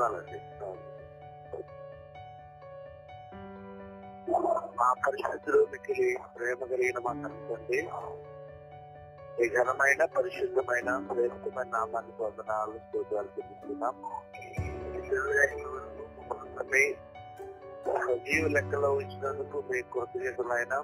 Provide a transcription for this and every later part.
వందనాలండి మా పరిశుద్ధులు మిక్కిలి ప్రేమ కలిగిన మా తండ్రి ఈ ఘనమైన పరిశుద్ధమైన శ్రేష్టమైన నామాన్ని వందనాలు స్తోత్రాలు చెల్లిస్తున్నాం మీ సజీవ లెక్కలో ఉంచినందుకు మీ కృతజ్ఞతలైన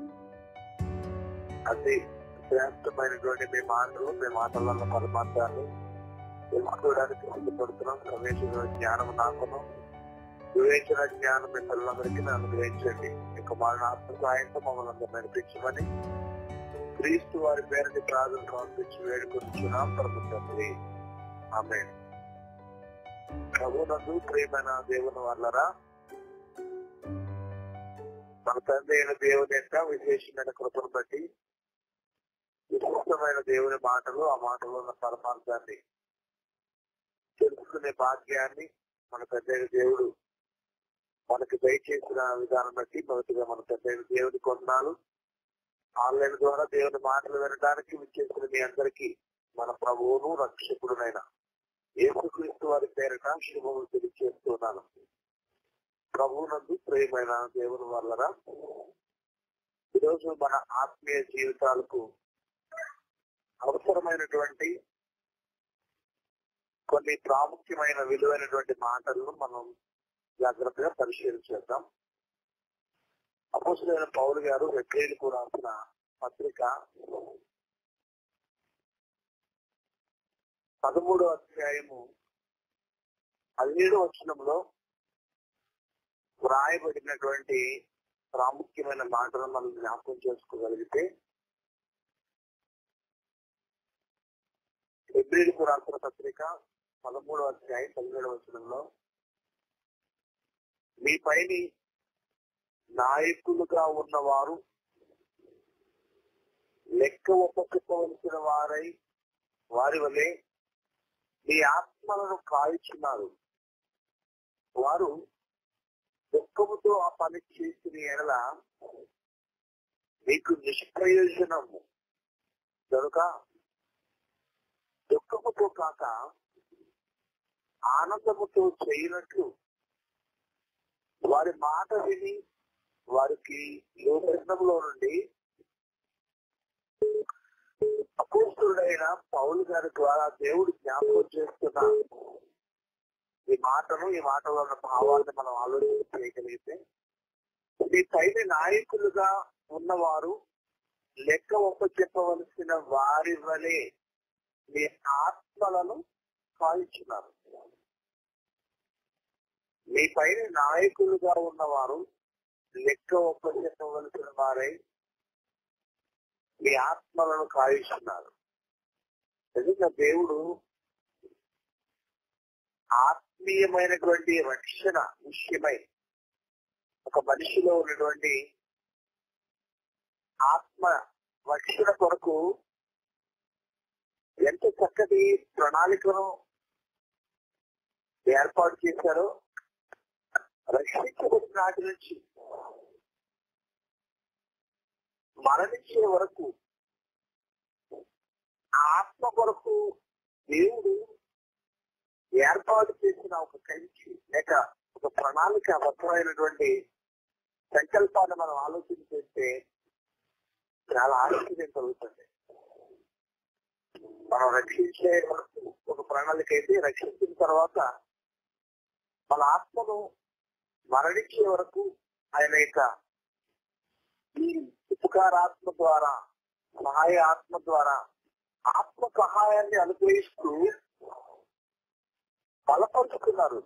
అతి శ్రేష్టమైనటువంటి మీ మాటలు మీ మాటలలో పరమార్థాన్ని తెలుసుకోవడానికి సిద్ధపడుతున్నాం ప్రవేశించిన జ్ఞానం నాకును వివేచన జ్ఞానం మీ పిల్లలందరికీ అనుగ్రహించండి ఇక మన ఆత్మ సాయంతో మమ్మల్ని అందరూ నడిపించమని క్రీస్తు వారి పేరుని ప్రార్థన సమర్పించి వేడుకొచ్చున్నాం ప్రభు తండ్రి ఆమె ప్రభునందు ప్రియమైన దేవుని వాళ్ళరా మన తండ్రి అయిన దేవుని యొక్క విశేషమైన కృపను బట్టి విశిష్టమైన దేవుని మాటలు ఆ మాటలో ఉన్న పరమార్థాన్ని తెలుసుకునే భాగ్యాన్ని మన పెద్ద దేవుడు మనకి దయచేసిన విధానం బట్టి మొదటిగా మన పెద్ద దేవుని కొన్నాళ్ళు ఆన్లైన్ ద్వారా దేవుని మాటలు వినడానికి విచ్చేసిన మీ అందరికీ మన ప్రభువును రక్షకుడునైన యేసుక్రీస్తు వారి పేరిట శుభములు తెలియజేస్తున్నాను ప్రభువునందు ప్రియమైన దేవుని వల్లరా ఈరోజు మన ఆత్మీయ జీవితాలకు అవసరమైనటువంటి కొన్ని ప్రాముఖ్యమైన విలువైనటువంటి మాటలను మనం జాగ్రత్తగా పరిశీలించేద్దాం అపోసులైన పౌలు గారు వెక్రేలకు రాసిన పత్రిక పదమూడో అధ్యాయము పదిహేడో వచనంలో వ్రాయబడినటువంటి ప్రాముఖ్యమైన మాటలను మనం జ్ఞాపకం చేసుకోగలిగితే ఎబ్రిల్కు రాసిన పత్రిక పదమూడో అధ్యాయం పదిహేడవ వచనంలో మీ పైని నాయకులుగా ఉన్నవారు లెక్క ఒప్పవలసిన వారై వారి వలె మీ ఆత్మలను కాల్చున్నారు వారు దుఃఖముతో ఆ పని చేసిన ఎడల మీకు నిష్ప్రయోజనము కనుక దుఃఖముతో కాక ఆనందముతో చేయనట్లు వారి మాట విని వారికి యోగంలో నుండి అపోస్తుడైన పౌలు గారి ద్వారా దేవుడు జ్ఞాపకం చేస్తున్న ఈ మాటను ఈ మాటలో ఉన్న భావాన్ని మనం ఆలోచన చేయగలిగితే మీ పైన నాయకులుగా ఉన్నవారు లెక్క ఒప్ప చెప్పవలసిన వారి వలె మీ ఆత్మలను కాల్చున్నారు మీ పైన నాయకులుగా ఉన్నవారు లెక్క ఒప్ప చెప్పవలసిన వారై మీ ఆత్మలను కాయిస్తున్నారు నిజంగా దేవుడు ఆత్మీయమైనటువంటి రక్షణ విషయమై ఒక మనిషిలో ఉన్నటువంటి ఆత్మ రక్షణ కొరకు ఎంత చక్కటి ప్రణాళికను ఏర్పాటు చేశారో రక్షించబడిన నాటి నుంచి మరణించే వరకు ఆత్మ కొరకు దేవుడు ఏర్పాటు చేసిన ఒక కంచి లేక ఒక ప్రణాళిక బద్దమైనటువంటి సంకల్పాన్ని మనం ఆలోచన చేస్తే చాలా ఆశ్చర్యం కలుగుతుంది మనం రక్షించే వరకు ఒక ప్రణాళిక అయితే రక్షించిన తర్వాత మన ఆత్మను మరణించే వరకు ఆయన యొక్క ఈ ఉపకారాత్మ ద్వారా సహాయ ఆత్మ ద్వారా ఆత్మ సహాయాన్ని అనుగ్రహిస్తూ బలపరుచుకున్నారు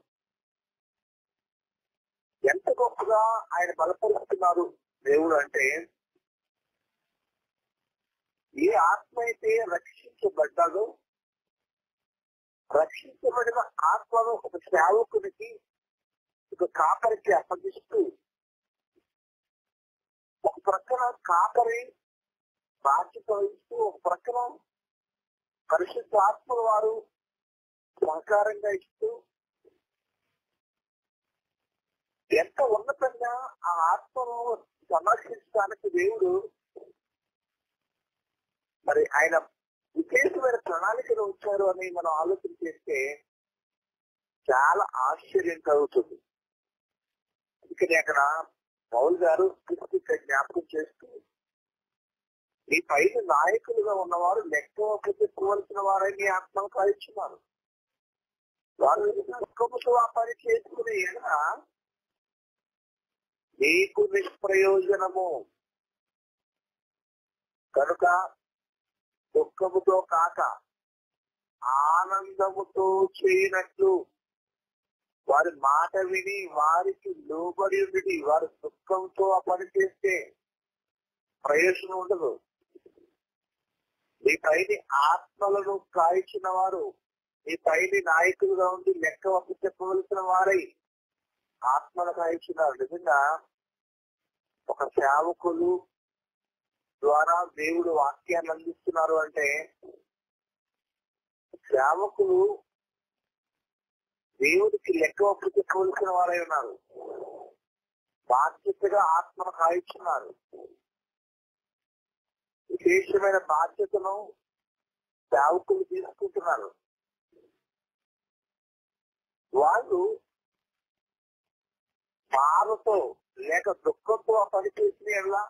ఎంత గొప్పగా ఆయన బలపరుస్తున్నారు దేవుడు అంటే ఏ ఆత్మ అయితే రక్షించబడ్డాడో రక్షించబడిన ఆత్మను ఒక సేవకునికి ఒక కాపరికి అప్పగిస్తూ ఒక ప్రక్కన కాపరి బాధ్యత వహిస్తూ ఒక ప్రక్కన పరిశుద్ధ ఆత్మల వారు సహకారంగా ఇస్తూ ఎంత ఉన్నతంగా ఆ ఆత్మను సంరక్షించడానికి దేవుడు మరి ఆయన విశేషమైన ప్రణాళికను ఉంచారు అని మనం ఆలోచన చేస్తే చాలా ఆశ్చర్యం కలుగుతుంది అందుకని అక్కడ పౌల్ గారు క్రిస్తు జ్ఞాపకం చేస్తూ ఈ పైన నాయకులుగా ఉన్నవారు లెక్క చెప్పుకోవలసిన వారని ఆత్మను కాల్చున్నారు వారు దుఃఖముతో ఆ పని చేసుకుని ఎడల నీకు నిష్ప్రయోజనము కనుక దుఃఖముతో కాక ఆనందముతో చేయనట్లు వారి మాట విని వారికి లోబడి ఉండి వారి దుఃఖంతో ఆ పని చేస్తే ప్రయోజనం ఉండదు మీ పైని ఆత్మలను కాల్చిన వారు మీ పైని నాయకులుగా ఉండి లెక్క ఒక్క చెప్పవలసిన వారై ఆత్మను కాల్చినారు నిజంగా ఒక సేవకులు ద్వారా దేవుడు వాక్యాన్ని అందిస్తున్నారు అంటే సేవకులు దేవుడికి లెక్క ఒప్పు చెప్పవలసిన వారై ఉన్నారు బాధ్యతగా ఆత్మను కాయిస్తున్నారు విశేషమైన బాధ్యతను సేవకులు తీసుకుంటున్నారు వాళ్ళు బాధతో లేక దుఃఖంతో ఆ పని చేసిన ఎలా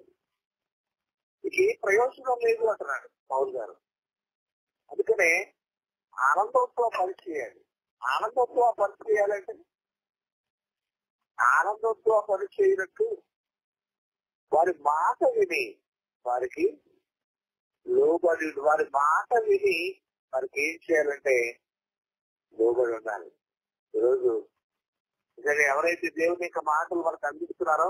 ఏ ప్రయోజనం లేదు అంటున్నాడు పౌల్ గారు అందుకనే ఆనందంతో పని చేయాలి ఆనందంతో ఆ పని చేయాలంటే ఆనందంతో ఆ పని చేయనట్టు వారి మాట విని వారికి లోబడి వారి మాట విని వారికి ఏం చేయాలంటే లోబడి ఉండాలి ఈరోజు నిజంగా ఎవరైతే దేవుని యొక్క మాటలు మనకు అందిస్తున్నారో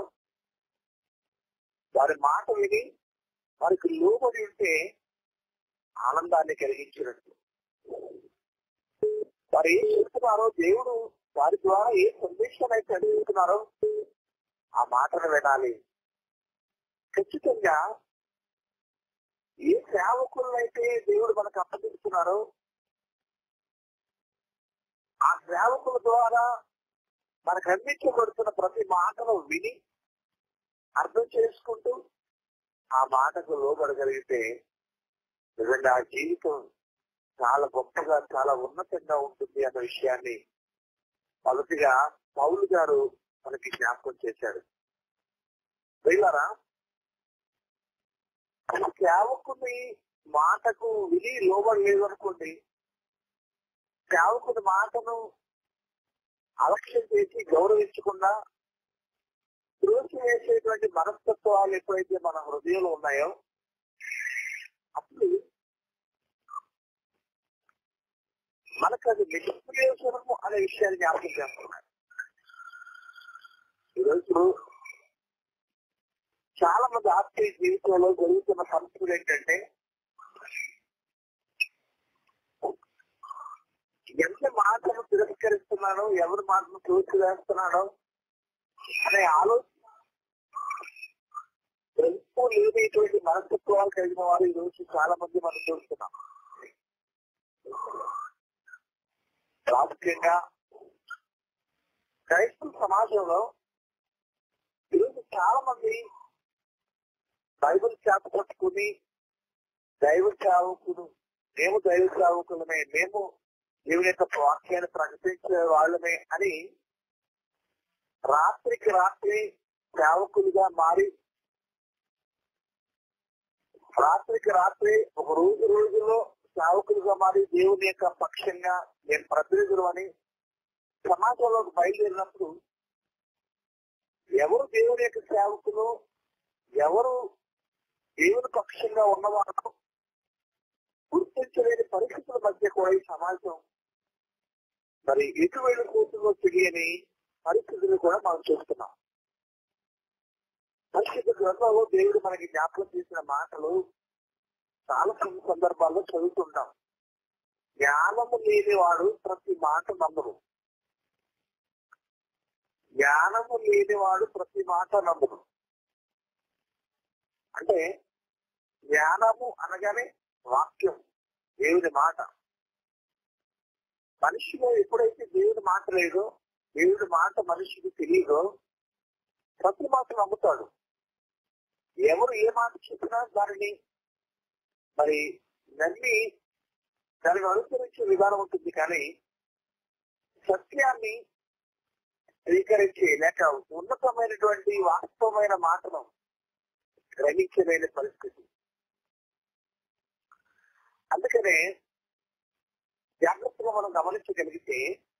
వారి మాట విని వారికి లోబడి ఉంటే ఆనందాన్ని కలిగించినట్టు వారు ఏం చెప్తున్నారో దేవుడు వారి ద్వారా ఏ సందేశాన్ని అయితే అందిస్తున్నారో ఆ మాటను వినాలి ఖచ్చితంగా ఏ సేవకులైతే దేవుడు మనకు అప్పగిస్తున్నారో ఆ సేవకుల ద్వారా మనకు అందించబడుతున్న ప్రతి మాటను విని అర్థం చేసుకుంటూ ఆ మాటకు లోబడగలిగితే నిజంగా ఆ జీవితం చాలా గొప్పగా చాలా ఉన్నతంగా ఉంటుంది అన్న విషయాన్ని మొదటిగా పౌలు గారు మనకి జ్ఞాపకం చేశాడు వెళ్ళారా సేవకుని మాటకు విని లోబడలేదు అనుకోండి సేవకుని మాటను అలక్ష్యం చేసి గౌరవించకుండా త్రోసి వేసేటువంటి మనస్తత్వాలు ఎప్పుడైతే మన హృదయంలో ఉన్నాయో అప్పుడు మనకు అది నిష్ప్రయోజనము అనే విషయాన్ని జ్ఞాపకం చేస్తున్నారు ఈరోజు చాలా మంది ఆత్మీయ జీవితంలో జరుగుతున్న సమస్యలు ఏంటంటే ఎంత మాటను తిరస్కరిస్తున్నాడో ఎవరి మాటను తోచి వేస్తున్నాడో అనే ఆలోచన ఎంతో లేనటువంటి మనస్తత్వాలు కలిగిన వారు ఈ రోజు చాలా మంది మనం చూస్తున్నాం ప్రాముఖ్యంగా క్రైస్తవ సమాజంలో ఈరోజు చాలా మంది బైబిల్ చేత పట్టుకుని దైవ సేవకులు మేము దైవ సేవకులమే మేము దేవుని యొక్క వాక్యాన్ని ప్రకటించే వాళ్ళమే అని రాత్రికి రాత్రి సేవకులుగా మారి రాత్రికి రాత్రి ఒక రోజు రోజులో సేవకులుగా మారి దేవుని యొక్క పక్షంగా నేను ప్రతినిధులు అని సమాజంలోకి బయలుదేరినప్పుడు ఎవరు దేవుని యొక్క సేవకులు ఎవరు దేవుని పక్షంగా ఉన్నవారు గుర్తించలేని పరిస్థితుల మధ్య కూడా ఈ సమాజం మరి ఎటు వెళ్ళిపోతుందో తెలియని పరిస్థితులు కూడా మనం చూస్తున్నాం పరిస్థితి గ్రంథంలో దేవుడు మనకి జ్ఞాపకం చేసిన మాటలు చాలా సందర్భాల్లో చదువుతుంటాం జ్ఞానము లేనివాడు ప్రతి మాట నమ్మరు జ్ఞానము లేనివాడు ప్రతి మాట నమ్మరు అంటే జ్ఞానము అనగానే వాక్యం దేవుని మాట మనిషిలో ఎప్పుడైతే దేవుని మాట లేదో దేవుడి మాట మనిషికి తెలియదో ప్రతి మాట నమ్ముతాడు ఎవరు ఏ మాట చెప్పినా దానిని మరి నమ్మి దానిని అనుసరించే విధానం ఉంటుంది కానీ సత్యాన్ని స్వీకరించి లేక ఉన్నతమైనటువంటి వాస్తవమైన మాటను గ్రహించలేని పరిస్థితి అందుకనే జాగ్రత్తగా మనం గమనించగలిగితే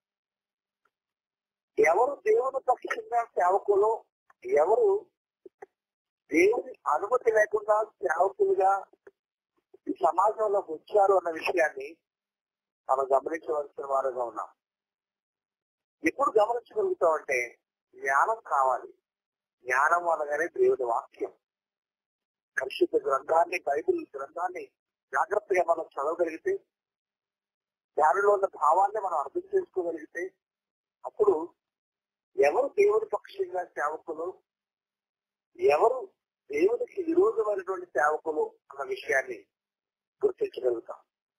ఎవరు దేవుని పక్షంగా సేవకులు ఎవరు దేవుని అనుమతి లేకుండా సేవకులుగా ఈ సమాజంలో వచ్చారు అన్న విషయాన్ని మనం గమనించవలసిన వారుగా ఉన్నాం ఎప్పుడు గమనించగలుగుతామంటే జ్ఞానం కావాలి జ్ఞానం అనగానే దేవుని వాక్యం పరిశుద్ధ గ్రంథాన్ని బైబిల్ గ్రంథాన్ని జాగ్రత్తగా మనం చదవగలిగితే దానిలో ఉన్న భావాన్ని మనం అర్థం చేసుకోగలిగితే అప్పుడు ఎవరు దేవుని పక్షంగా సేవకులు ఎవరు దేవునికి విరోధమైనటువంటి సేవకులు అన్న విషయాన్ని గుర్తించగలుగుతాం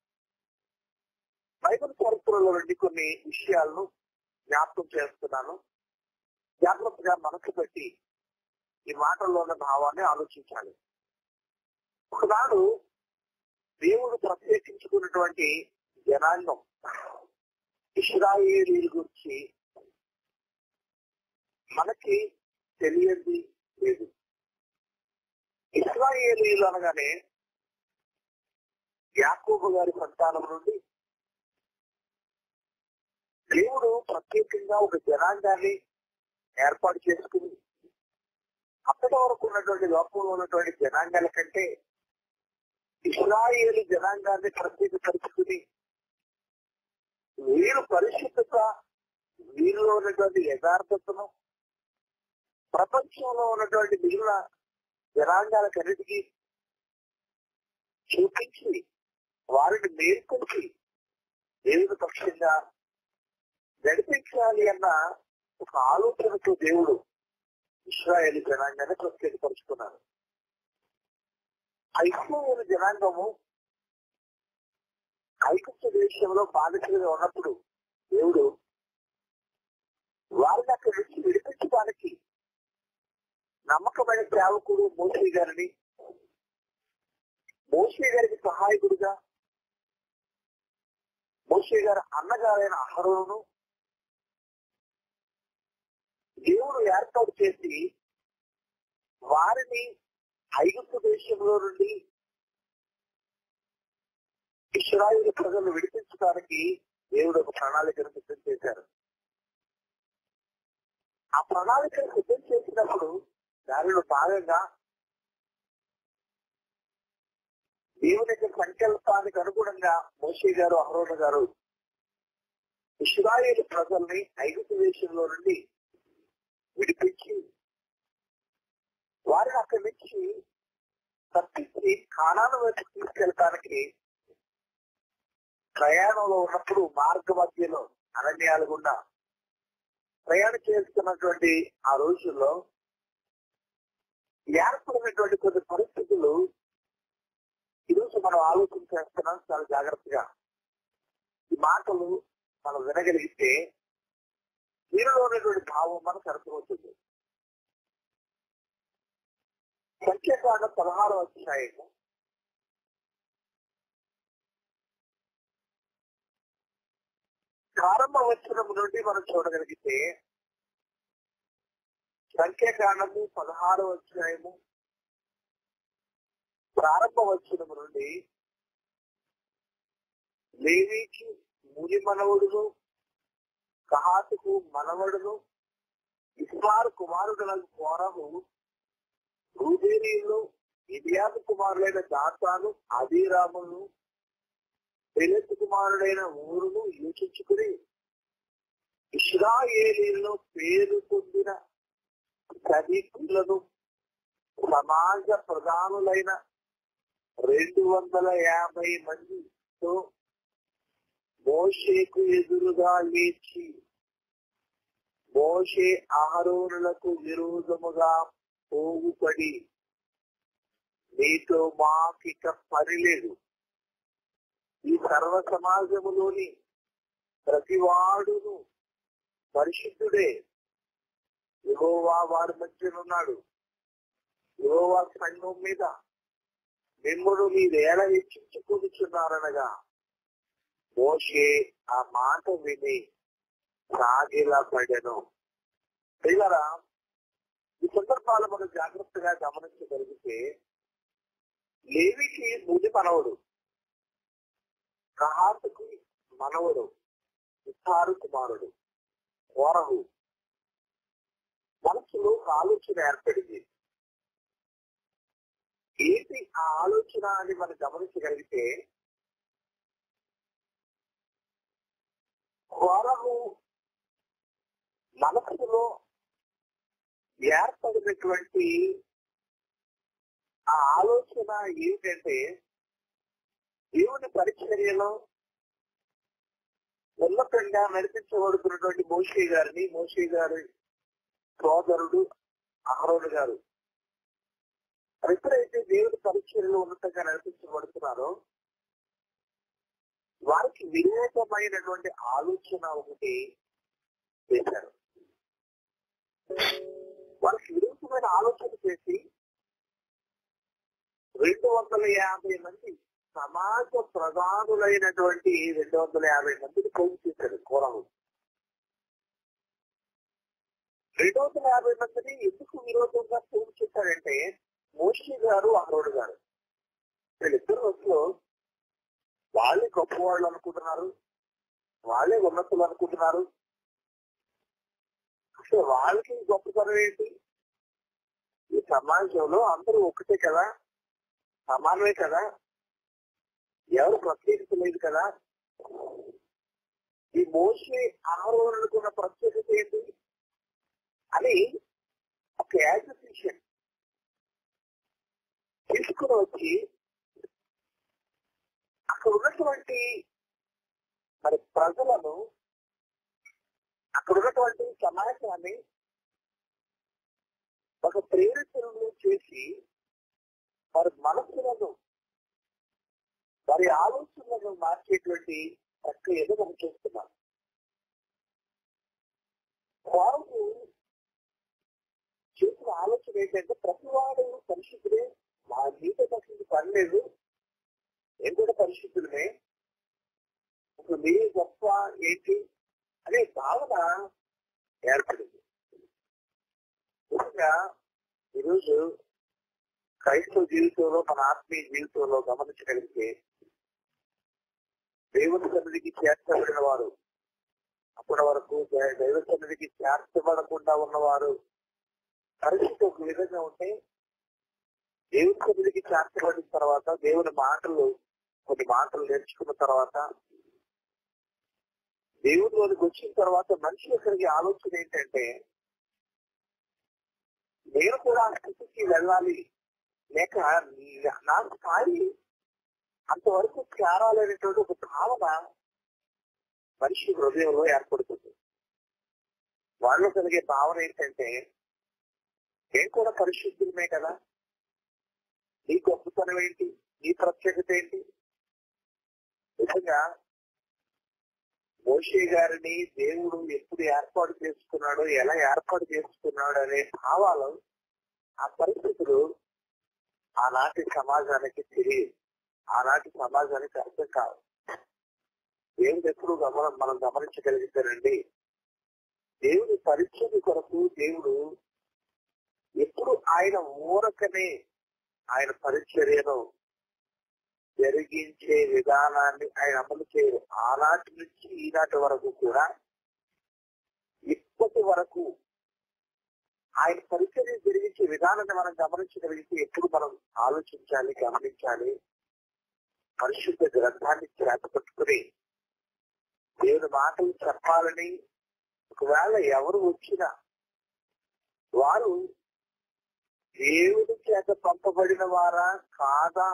బైబిల్ చరిత్రలో నుండి కొన్ని విషయాలను జ్ఞాపకం చేస్తున్నాను జాగ్రత్తగా మనసు పెట్టి ఈ మాటల్లో ఉన్న భావాన్ని ఆలోచించాలి ఒకనాడు దేవుడు ప్రత్యేకించుకున్నటువంటి జనాంగం ఇస్రాయేలీల గురించి మనకి తెలియదు లేదు ఇస్రాయేలీలు అనగానే యాకూబు గారి సంతానం నుండి దేవుడు ప్రత్యేకంగా ఒక జనాంగాన్ని ఏర్పాటు చేసుకుని అప్పటి వరకు ఉన్నటువంటి లోకంలో ఉన్నటువంటి జనాంగాల కంటే ఇస్రాయేలు జనాంగాన్ని ప్రత్యేకపరుచుకుని వీరు పరిశుద్ధత వీరిలో ఉన్నటువంటి యథార్థతను ప్రపంచంలో ఉన్నటువంటి మిగిలిన జనాంగాలకన్నిటికీ చూపించి వారిని మేల్కొల్చి దేవుని పక్షంగా నడిపించాలి అన్న ఒక ఆలోచనతో దేవుడు ఇస్రాయేల్ జనాంగాన్ని ప్రత్యేకపరుచుకున్నారు ఆ ఇస్రాయేల్ జనాంగము ఐకత్య దేశంలో బాధితులుగా ఉన్నప్పుడు దేవుడు వారిని అక్కడి నుంచి విడిపించడానికి నమ్మకమైన సేవకుడు మోసీ గారిని మోసీ గారికి సహాయకుడిగా మోసే గారి అన్నగారైన అహరోను దేవుడు ఏర్పాటు చేసి వారిని ఐగుప్తు దేశంలో నుండి ఇస్రాయిల్ ప్రజలు విడిపించడానికి దేవుడు ఒక ప్రణాళికను సిద్ధం చేశారు ఆ ప్రణాళికను సిద్ధం చేసినప్పుడు దానిలో భాగంగా దేవుని యొక్క సంకల్పానికి అనుగుణంగా మోషే గారు అహరోణ గారు ఇస్రాయేల్ ప్రజల్ని ఐగుప్తు దేశంలో నుండి విడిపించి వారిని అక్కడి నుంచి తప్పించి కానాను వైపు తీసుకెళ్ళటానికి ప్రయాణంలో ఉన్నప్పుడు మార్గ మధ్యలో అరణ్యాలు గుండా ప్రయాణం చేస్తున్నటువంటి ఆ రోజుల్లో ఏర్పడినటువంటి కొన్ని పరిస్థితులు ఈరోజు మనం ఆలోచన చేస్తున్నాం చాలా జాగ్రత్తగా ఈ మాటలు మనం వినగలిగితే వీరిలో ఉన్నటువంటి భావం మనకు అర్థమవుతుంది సంఖ్యాకాండ పదహారు అధ్యాయము ప్రారంభ వచనం నుండి మనం చూడగలిగితే సంఖ్యాకాండము పదహారు అధ్యాయము ప్రారంభ వచనం నుండి లేవీకి ముని మనవడును కహాతుకు మనవడును ఇస్మారు కుమారుడులకు కోరము రూబేనీయులు ఇలియాదు కుమారులైన దాతాను అభిరామును పెలెత్ కుమారుడైన ఊరును యోచించుకుని ఇస్రాయేలీలో పేరు పొందిన సైనికులను సమాజ ప్రధానులైన రెండు వందల యాభై మందితో మోషేకు ఎదురుగా లేచి మోషే ఆరోనులకు విరోధముగా పోగుపడి నీతో మాకిక పని లేదు ఈ సర్వ సమాజములోని ప్రతివాడును పరిశుద్ధుడే యహోవా వారి మధ్యనున్నాడు యహోవా సంఘం మీద మిమ్మల్ని మీరేళ హెచ్చించుకుంటున్నారనగా మోషే ఆ మాట విని సాగిలా పడెను పిల్లరా ఈ సందర్భాలు మనం జాగ్రత్తగా గమనించగలిగితే లేవికి ముది మనవడు కహాతుకు మనవడు ఇస్తారు కుమారుడు కోరహు మనసులో ఒక ఆలోచన ఏర్పడింది ఏంటి ఆ ఆలోచన అని మనం గమనించగలిగితే కోరహు మనసులో ఏర్పడినటువంటి ఆ ఆలోచన ఏమిటంటే దేవుని పరిచర్యలో ఉన్నతంగా నడిపించబడుతున్నటువంటి మోషే గారిని మోషే గారి సోదరుడు అహరోడు గారు ఎప్పుడైతే దేవుని పరిచర్యలో ఉన్నతంగా నడిపించబడుతున్నారో వారికి విరోధమైనటువంటి ఆలోచన ఒకటి చేశారు వారికి విరుద్ధమైన ఆలోచన చేసి రెండు వందల యాభై మంది సమాజ ప్రధానులైనటువంటి రెండు వందల యాభై మందిని పోగు చేశారు కోరము రెండు వందల యాభై మందిని ఎందుకు విరోధంగా పోగు చేశారంటే మోషి గారు అహరోడు గారు వీళ్ళిద్దరు రోజులో వాళ్ళే గొప్పవాళ్ళు అనుకుంటున్నారు వాళ్ళే ఉన్నతులు అనుకుంటున్నారు అసలు వాళ్ళకి గొప్పతనం ఏంటి ఈ సమాజంలో అందరూ ఒకటే కదా సమానమే కదా ఎవరు ప్రత్యేకత లేదు కదా ఈ మోసే ఆరోహణకున్న ప్రత్యేకత ఏంటి అని ఒక యాజిటేషన్ తీసుకుని వచ్చి అక్కడ ఉన్నటువంటి మరి ప్రజలను అక్కడ ఉన్నటువంటి సమాజాన్ని ఒక ప్రేరితులను చేసి వారి మనసులను వారి ఆలోచనలను మార్చేటువంటి ప్రక్రియను మనం చూస్తున్నాం వారు చేసిన ఆలోచన ఏంటంటే ప్రతివాడు పరిశుద్ధుడే మా జీవిత పరిస్థితి పనిలేదు నేను కూడా పరిశుద్ధులమే ఇప్పుడు మీ గొప్ప ఏంటి అనే భావన ఏర్పడింది ముఖ్యంగా ఈరోజు క్రైస్తవ జీవితంలో మన ఆత్మీయ జీవితంలో గమనించగలిగితే దేవుని సన్నిధికి చేర్చబడిన వారు అప్పటి వరకు దై- దైవ సన్నిధికి చేర్చబడకుండా ఉన్నవారు పరిస్థితి ఒక విధంగా ఉంటే దేవుని సన్నిధికి చేర్చబడిన తర్వాత దేవుని మాటలు కొన్ని మాటలు నేర్చుకున్న తర్వాత దేవుడిలోనికి వచ్చిన తర్వాత మనిషి యొక్కడికి ఆలోచన ఏంటంటే నేను కూడా ఆ స్థితికి వెళ్ళాలి లేక నా స్థాయి అంతవరకు చేరాలనేటువంటి ఒక భావన మనిషి హృదయంలో ఏర్పడుతుంది వాళ్ళు కలిగే భావన ఏంటంటే నేను కూడా పరిశుద్ధులమే కదా నీ గొప్పతనం ఏంటి నీ ప్రత్యేకత ఏంటి నిజంగా మోషే గారిని దేవుడు ఎప్పుడు ఏర్పాటు చేసుకున్నాడో ఎలా ఏర్పాటు చేసుకున్నాడు అనే భావాలు ఆ పరిస్థితులు ఆనాటి సమాజానికి తెలియదు ఆనాటి సమాజానికి అర్థం కాదు దేవుడు ఎప్పుడు గమనం మనం గమనించగలిగితేనండి దేవుడి పరిచయం కొరకు దేవుడు ఎప్పుడు ఆయన ఊరకనే ఆయన పరిచర్యను జరిగించే విధానాన్ని ఆయన అమలు చేయరు ఆనాటి నుంచి ఈనాటి వరకు కూడా ఇప్పటి వరకు ఆయన పరిచర్య జరిగించే విధానాన్ని మనం గమనించగలిగితే ఎప్పుడు మనం ఆలోచించాలి గమనించాలి పరిశుద్ధ గ్రంథాన్ని చేతపట్టుకుని దేవుని మాటలు చెప్పాలని ఒకవేళ ఎవరు వచ్చినా వారు దేవుడి చేత పంపబడిన వారా కాదా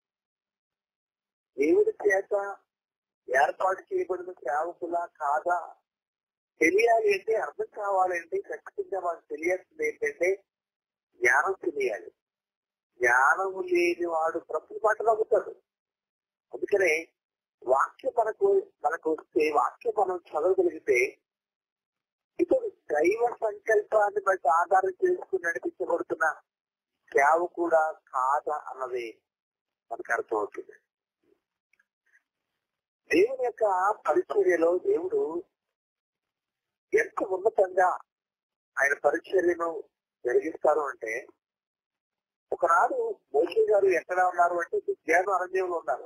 దేవుడి చేత ఏర్పాటు చేయబడిన సేవకులా కాదా తెలియాలి అంటే అర్థం కావాలంటే ఖచ్చితంగా మనకు తెలియాల్సింది ఏంటంటే జ్ఞానం తెలియాలి జ్ఞానము లేని వాడు ప్రతి మాట నమ్ముతాడు అందుకనే వాక్యం మనకు మనకు వస్తే వాక్యం మనం చదవగలిగితే ఇతడు దైవ సంకల్పాన్ని బట్టి ఆధారం చేసుకుని నడిపించబడుతున్న సేవ కూడా కాదా అన్నది మనకు అర్థమవుతుంది దేవుని యొక్క పరిచర్యలో దేవుడు ఎంత ఉన్నతంగా ఆయన పరిచర్యను జరిగిస్తారు అంటే ఒకనాడు మోషి గారు ఎక్కడ ఉన్నారు అంటే విద్యాను అరణ్యంలో ఉన్నారు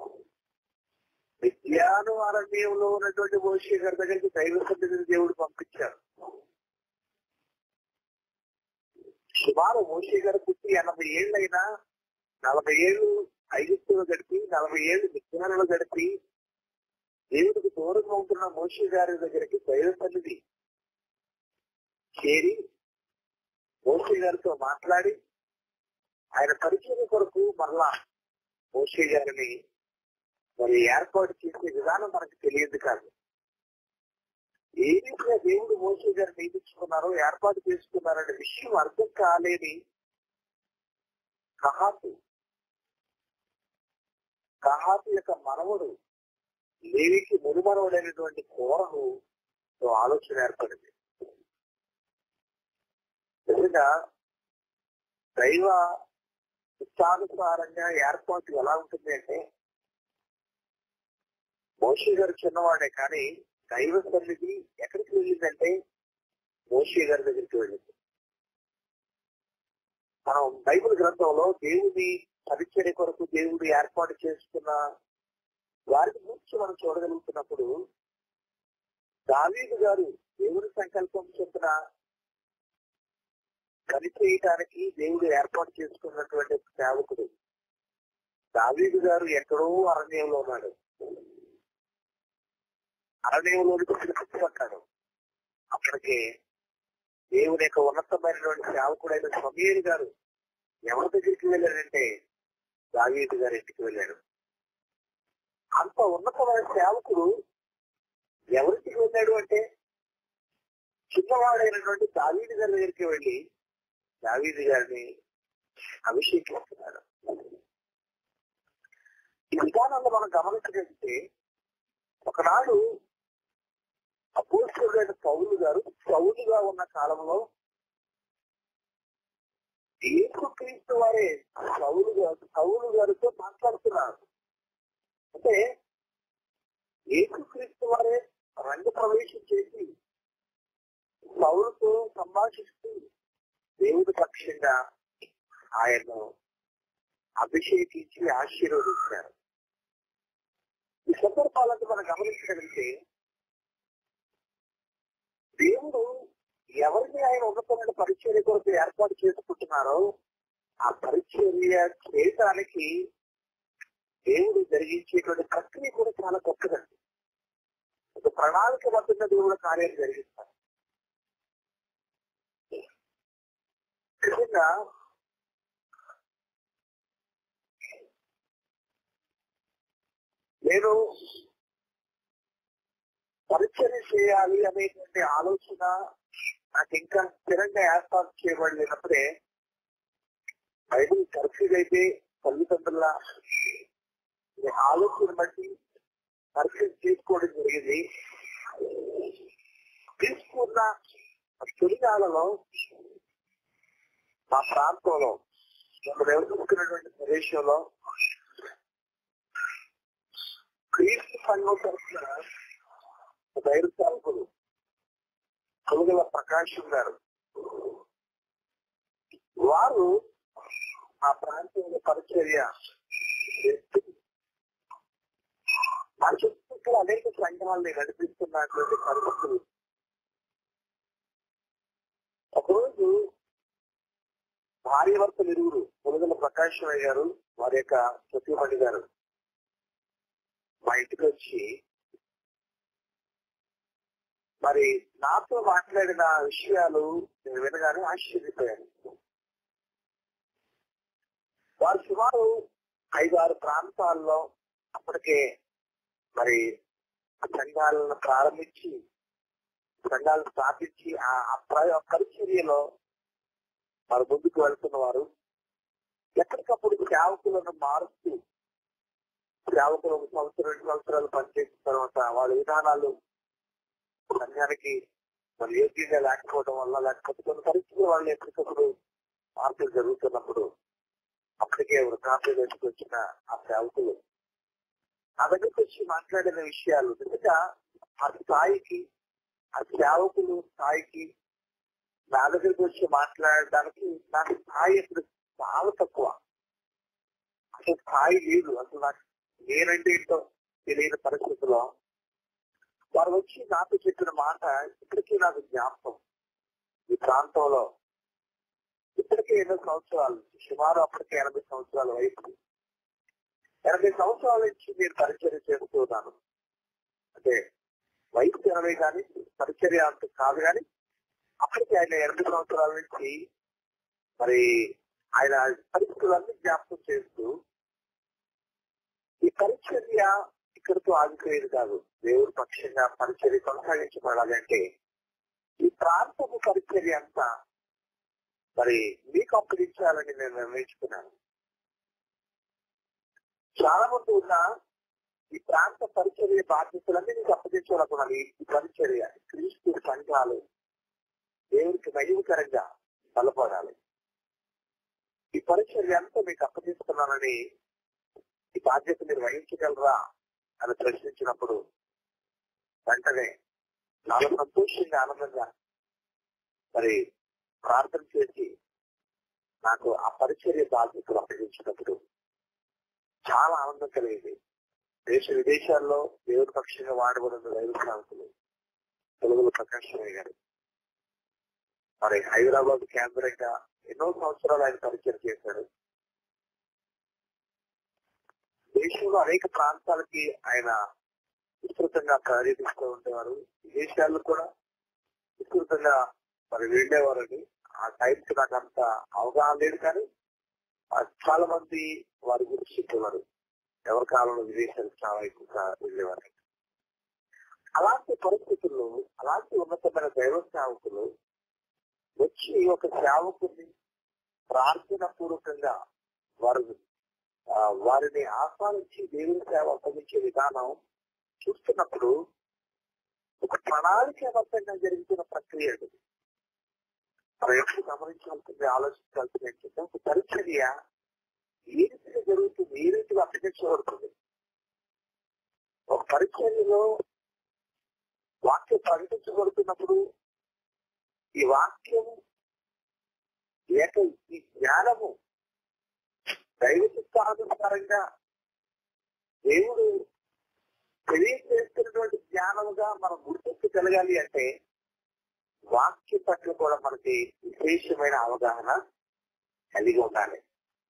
విద్యాను అరణ్యంలో ఉన్నటువంటి మోషి గారి దగ్గరికి దైవ సన్నిధిని దేవుడు పంపించారు సుమారు మోషి గారు పుట్టి ఎనభై ఏళ్ళైనా నలభై ఏళ్ళు ఐగుప్తులో గడిపి నలభై ఏళ్ళు విజ్ఞానంలో గడిపి దేవుడికి దూరంగా ఉంటున్న మోషి గారి దగ్గరికి దైవ సన్నిధి చేరి మోషి గారితో మాట్లాడి ఆయన పరిచయం కొరకు మరలా మోషి గారిని మరి ఏర్పాటు చేసే విధానం మనకు తెలియదు కాదు ఏ రీతిగా దేవుడు మోసే గారు నియమించుకున్నారో ఏర్పాటు చేసుకున్నారనే విషయం అర్థం కాలేని కహాతు కహాతు యొక్క మనవడు లేవికి మునుమనవుడైనటువంటి కోరను ఆలోచన ఏర్పడింది నిజంగా దైవ ఇష్టానుసారంగా ఏర్పాటు ఎలా ఉంటుంది అంటే మోషి గారు చిన్నవాడే కానీ దైవ సన్నిధి ఎక్కడికి వెళ్ళిందంటే మోషి గారి దగ్గరికి వెళ్ళింది మనం బైబిల్ గ్రంథంలో దేవుడి పరిచర్య కొరకు దేవుడు ఏర్పాటు చేసుకున్న వారికి గురించి మనం చూడగలుగుతున్నప్పుడు దావీదు గారు దేవుడి సంకల్పం చొప్పున పని చేయటానికి దేవుడు ఏర్పాటు చేసుకున్నటువంటి సేవకుడు దావీదు గారు ఎక్కడో అరణ్యంలో ఉన్నాడు అరణ్యంలోనికి పిలుపుపడ్డాడు అప్పటికే దేవుని యొక్క ఉన్నతమైనటువంటి సేవకుడైన సమీర్ గారు ఎవరి దగ్గరికి వెళ్ళాడంటే దావీదు గారి ఇంటికి వెళ్ళాడు అంత ఉన్నతమైన సేవకుడు ఎవరింటికి వెళ్ళాడు అంటే చిన్నవాడైనటువంటి దావీదు గారి దగ్గరికి వెళ్ళి దావీదు గారిని అభిషేకిస్తున్నాడు ఈ విధానంలో మనం గమనించగలిగితే ఒకనాడు అపోస్తుడైన పౌలు గారు పౌలుగా ఉన్న కాలంలో యేసుక్రీస్తు వారే పౌలు గారు పౌలు గారితో మాట్లాడుతున్నారు అంటే యేసుక్రీస్తు వారే రంగ ప్రవేశం చేసి పౌరుతో సంభాషిస్తూ దేవుడి పక్షంగా ఆయన్ను అభిషేకించి ఆశీర్వదించారు ఈ సందర్భాలను మనం గమనించగలిగితే దేవుడు ఎవరిని ఆయన ఉన్నతమైన పరిచర్య కొరకు ఏర్పాటు చేసుకుంటున్నారో ఆ పరిచర్య చేయటానికి దేవుడు జరిగించేటువంటి ప్రక్రియ కూడా చాలా గొప్పదండి ఒక ప్రణాళికబద్ధంగా దేవుడు కార్యాలు జరిగిస్తారు నిజంగా నేను పరిచయం చేయాలి అనేటువంటి ఆలోచన నాకు ఇంకా స్థిరంగా ఏర్పాటు చేయబడలేనప్పుడే బైబిల్ కరెక్ట్ అయితే తల్లిదండ్రుల ఈ ఆలోచన బట్టి పరిచయం చేసుకోవడం జరిగింది తీసుకున్న తొలికాలలో మా ప్రాంతంలో మేము నివసిస్తున్నటువంటి ప్రదేశంలో క్రీస్తు సంఘం తరఫున ధైర్య సేవకులు కలుగల ప్రకాశం గారు వారు ఆ ప్రాంతంలో పరిచర్య చేస్తూ మా చుట్టుపక్కల అనేక సంఘాలని నడిపిస్తున్నటువంటి పరిస్థితులు ఒకరోజు భార్యభర్తలు ఇరువురు కొనుగోలు ప్రకాశమయ్య గారు వారి యొక్క సతీమణి గారు మా ఇంటికి వచ్చి మరి నాతో మాట్లాడిన విషయాలు నేను వినగానే ఆశ్చర్యపోయాను వారు సుమారు ఐదు ఆరు ప్రాంతాల్లో అప్పటికే మరి సంఘాలను ప్రారంభించి సంఘాలను స్థాపించి ఆ ఆ ప్ర- పరిచర్యలో వారు ముందుకు వెళ్తున్న వారు ఎప్పటికప్పుడు సేవకులను మారుస్తూ సేవకులు ఒక సంవత్సరం రెండు సంవత్సరాలు పనిచేసిన తర్వాత వాళ్ళ విధానాలు సంఘానికి మరి యోగ్యంగా లేకపోవడం వల్ల లేకపోతే కొన్ని పరిస్థితులు వాళ్ళు ఎప్పటికప్పుడు మార్పులు జరుగుతున్నప్పుడు అప్పటికే వృద్ధాప్య దశకు వచ్చిన ఆ సేవకులు ఆ దగ్గరికి వచ్చి మాట్లాడిన విషయాలు నిజంగా ఆ స్థాయికి ఆ సేవకులు స్థాయికి నా దగ్గరికి వచ్చి మాట్లాడడానికి నాకు స్థాయి ఇప్పుడు చాలా తక్కువ అసలు స్థాయి లేదు అసలు నాకు నేనంటే ఏంటో తెలియని పరిస్థితిలో వారు వచ్చి నాతో చెప్పిన మాట ఇప్పటికీ నాకు జ్ఞాపకం ఈ ప్రాంతంలో ఇప్పటికే ఎన్నో సంవత్సరాలు సుమారు అప్పటికే ఎనభై సంవత్సరాల వయసు ఎనభై సంవత్సరాల నుంచి నేను పరిచర్య చేస్తున్నాను అంటే వయసు ఎనభై కానీ పరిచర్య అంత కాదు కానీ అప్పటికి ఆయన ఎనభై సంవత్సరాల నుంచి మరి ఆయన పరిస్థితులన్నీ జ్ఞాపకం చేస్తూ ఈ పరిచర్య ఇక్కడితో ఆగిపోయేది కాదు దేవుడి పక్షంగా పరిచర్య కొనసాగించబడాలంటే ఈ ప్రాంతపు పరిచర్య అంతా మరి మీకు అప్పగించాలని నేను నిర్ణయించుకున్నాను చాలా మంది ఉన్న ఈ ప్రాంత పరిచర్య బాధ్యతలన్నీ మీకు అప్పగించాలనుకున్నాను ఈ పరిచర్య క్రీస్తు సంఘాలు దేవుడికి మహిమకరంగా బలపడాలి ఈ పరిచర్య అంతా మీకు అప్పగిస్తున్నానని ఈ బాధ్యత మీరు వహించగలరా అని ప్రశ్నించినప్పుడు వెంటనే చాలా సంతోషంగా ఆనందంగా మరి ప్రార్థన చేసి నాకు ఆ పరిచర్య బాధ్యతలు అప్పగించినప్పుడు చాలా ఆనందం కలిగింది దేశ విదేశాల్లో దేవుడి పక్షంగా వాడబడిన దైవ సాధకులు తెలుగులో ప్రకాశమయ్య గారు మరి హైదరాబాద్ కేంద్రంగా ఎన్నో సంవత్సరాలు ఆయన పరిచయం చేశాడు దేశంలో అనేక ప్రాంతాలకి ఆయన విస్తృతంగా పర్యటిస్తూ ఉండేవారు విదేశాల్లో కూడా విస్తృతంగా మరి వెళ్ళేవారండి ఆ టైంకి నాకు అంత అవగాహన లేదు కానీ ఆ చాలా మంది వారి గురించి చెప్పేవారు ఎవరి కాలంలో విదేశాలకు చాలా ఎక్కువగా వెళ్ళేవారు అలాంటి పరిస్థితుల్లో అలాంటి ఉన్నతమైన దైవ సేవకులు వచ్చి ఒక సేవకుని ప్రార్థన పూర్వకంగా వారు ఆ, వారిని ఆహ్వానించి దేవుని సేవ అప్పగించే విధానం చూస్తున్నప్పుడు ఒక ప్రణాళికాబద్ధంగా జరుగుతున్న ప్రక్రియ అది మనం ఎప్పుడు గమనించాల్సింది ఆలోచించాల్సింది ఏంటంటే ఒక పరిచర్య ఏ రీతిగా జరుగుతుంది ఏ రీతిగా అప్పగించబడుతుంది ఒక పరిచర్యలో వాక్యం ప్రకటించబడుతున్నప్పుడు ఈ వాక్యం లేక ఈ జ్ఞానము దైవ చిత్తానుసారంగా దేవుడు తెలియజేస్తున్నటువంటి జ్ఞానముగా మనం గుర్తించగలగాలి అంటే వాక్యం పట్ల కూడా మనకి విశేషమైన అవగాహన కలిగి ఉండాలి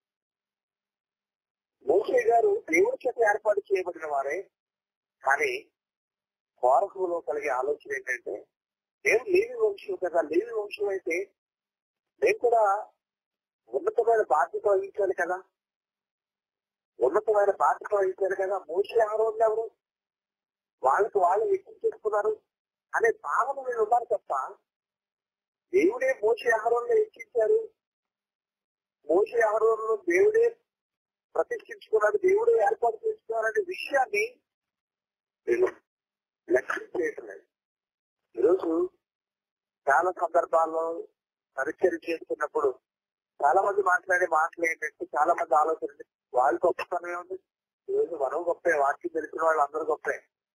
మోసే గారు దేవుడి చేత ఏర్పాటు చేయబడిన వారే కానీ కోరకులో కలిగే ఆలోచన ఏంటంటే నేను లేని వంశం కదా లేని వంశం అయితే నేను కూడా ఉన్నతమైన బాధ్యత వహించాలి కదా ఉన్నతమైన బాధ్యత వహించాలి కదా మోసే ఎవరు ఎవరు వాళ్ళకి వాళ్ళు ఎక్కువ చేసుకున్నారు అనే భావన వీళ్ళు ఉన్నారు తప్ప దేవుడే మోసే ఆహారంలో ఎక్కించారు మోసే ఆహారంలో దేవుడే ప్రతిష్ఠించుకున్నాడు దేవుడే ఏర్పాటు చేసుకున్నారనే విషయాన్ని వీళ్ళు లక్ష్యం చేయటం లేదు ఈరోజు చాలా సందర్భాల్లో పరిచయం చేస్తున్నప్పుడు చాలా మంది మాట్లాడే మాటలు ఏంటంటే చాలా మంది ఆలోచన వాళ్ళు గొప్పతనం ఏముంది ఈరోజు మనం గొప్పే వాక్యం తెలిసిన వాళ్ళు అందరూ గొప్పే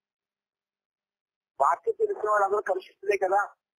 వాక్యం తెలిసిన వాళ్ళు అందరూ పరిశుద్ధులే కదా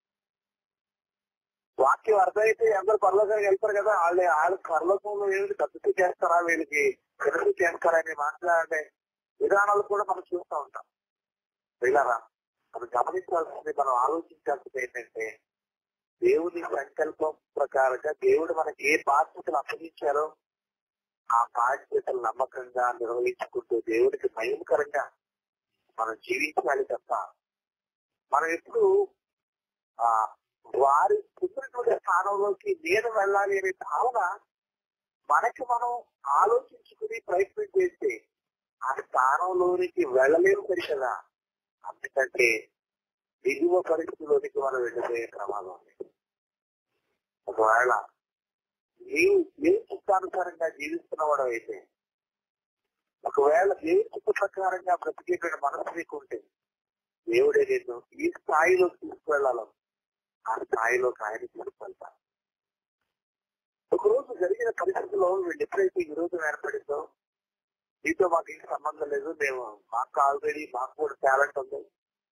వాక్యం అర్థమైతే అందరూ పరలోకానికి వెళ్తారు కదా వాళ్ళ వాళ్ళ పరలోకంలో ఏమిటి తప్పుతూ చేస్తారా వీళ్ళకి ఎదురు చేస్తారా అని మాట్లాడే విధానాలు కూడా మనం చూస్తూ ఉంటాం వీళ్ళరా మనం గమనించాల్సింది మనం ఆలోచించాల్సింది ఏంటంటే దేవుని సంకల్పం ప్రకారంగా దేవుడు మనకి ఏ బాధ్యతలు అప్పగించారో ఆ బాధ్యతలు నమ్మకంగా నిర్వహించుకుంటూ దేవుడికి భయంకరంగా మనం జీవించాలి తప్ప మనం ఎప్పుడు ఆ వారి పుట్టినటువంటి స్థానంలోకి నేను వెళ్ళాలి అనే భావన మనకి మనం ఆలోచించుకుని ప్రయత్నం చేస్తే ఆ స్థానంలోనికి వెళ్ళలేము సరి కదా అందుకంటే దిగువ పరిస్థితిలోనికి మనం వెళ్ళిపోయే ప్రమాదం ఉంది ఒకవేళ నీవు దేవుని చిత్తానుసారంగా జీవిస్తున్నవాడు అయితే ఒకవేళ దేవుని చిత్త ప్రకారంగా బ్రతికేటువంటి మనసు నీకు ఉంటే దేవుడే నిన్ను ఈ స్థాయిలో తీసుకువెళ్ళాలి ఆ స్థాయిలోకి ఆయన తీసుకెళ్తా ఒకరోజు జరిగిన పరిస్థితిలో వీళ్ళు ఎప్పుడైతే విరోధం ఏర్పడిందో నీతో మాకు ఏం సంబంధం లేదు మేము మాకు ఆల్రెడీ మాకు కూడా టాలెంట్ ఉంది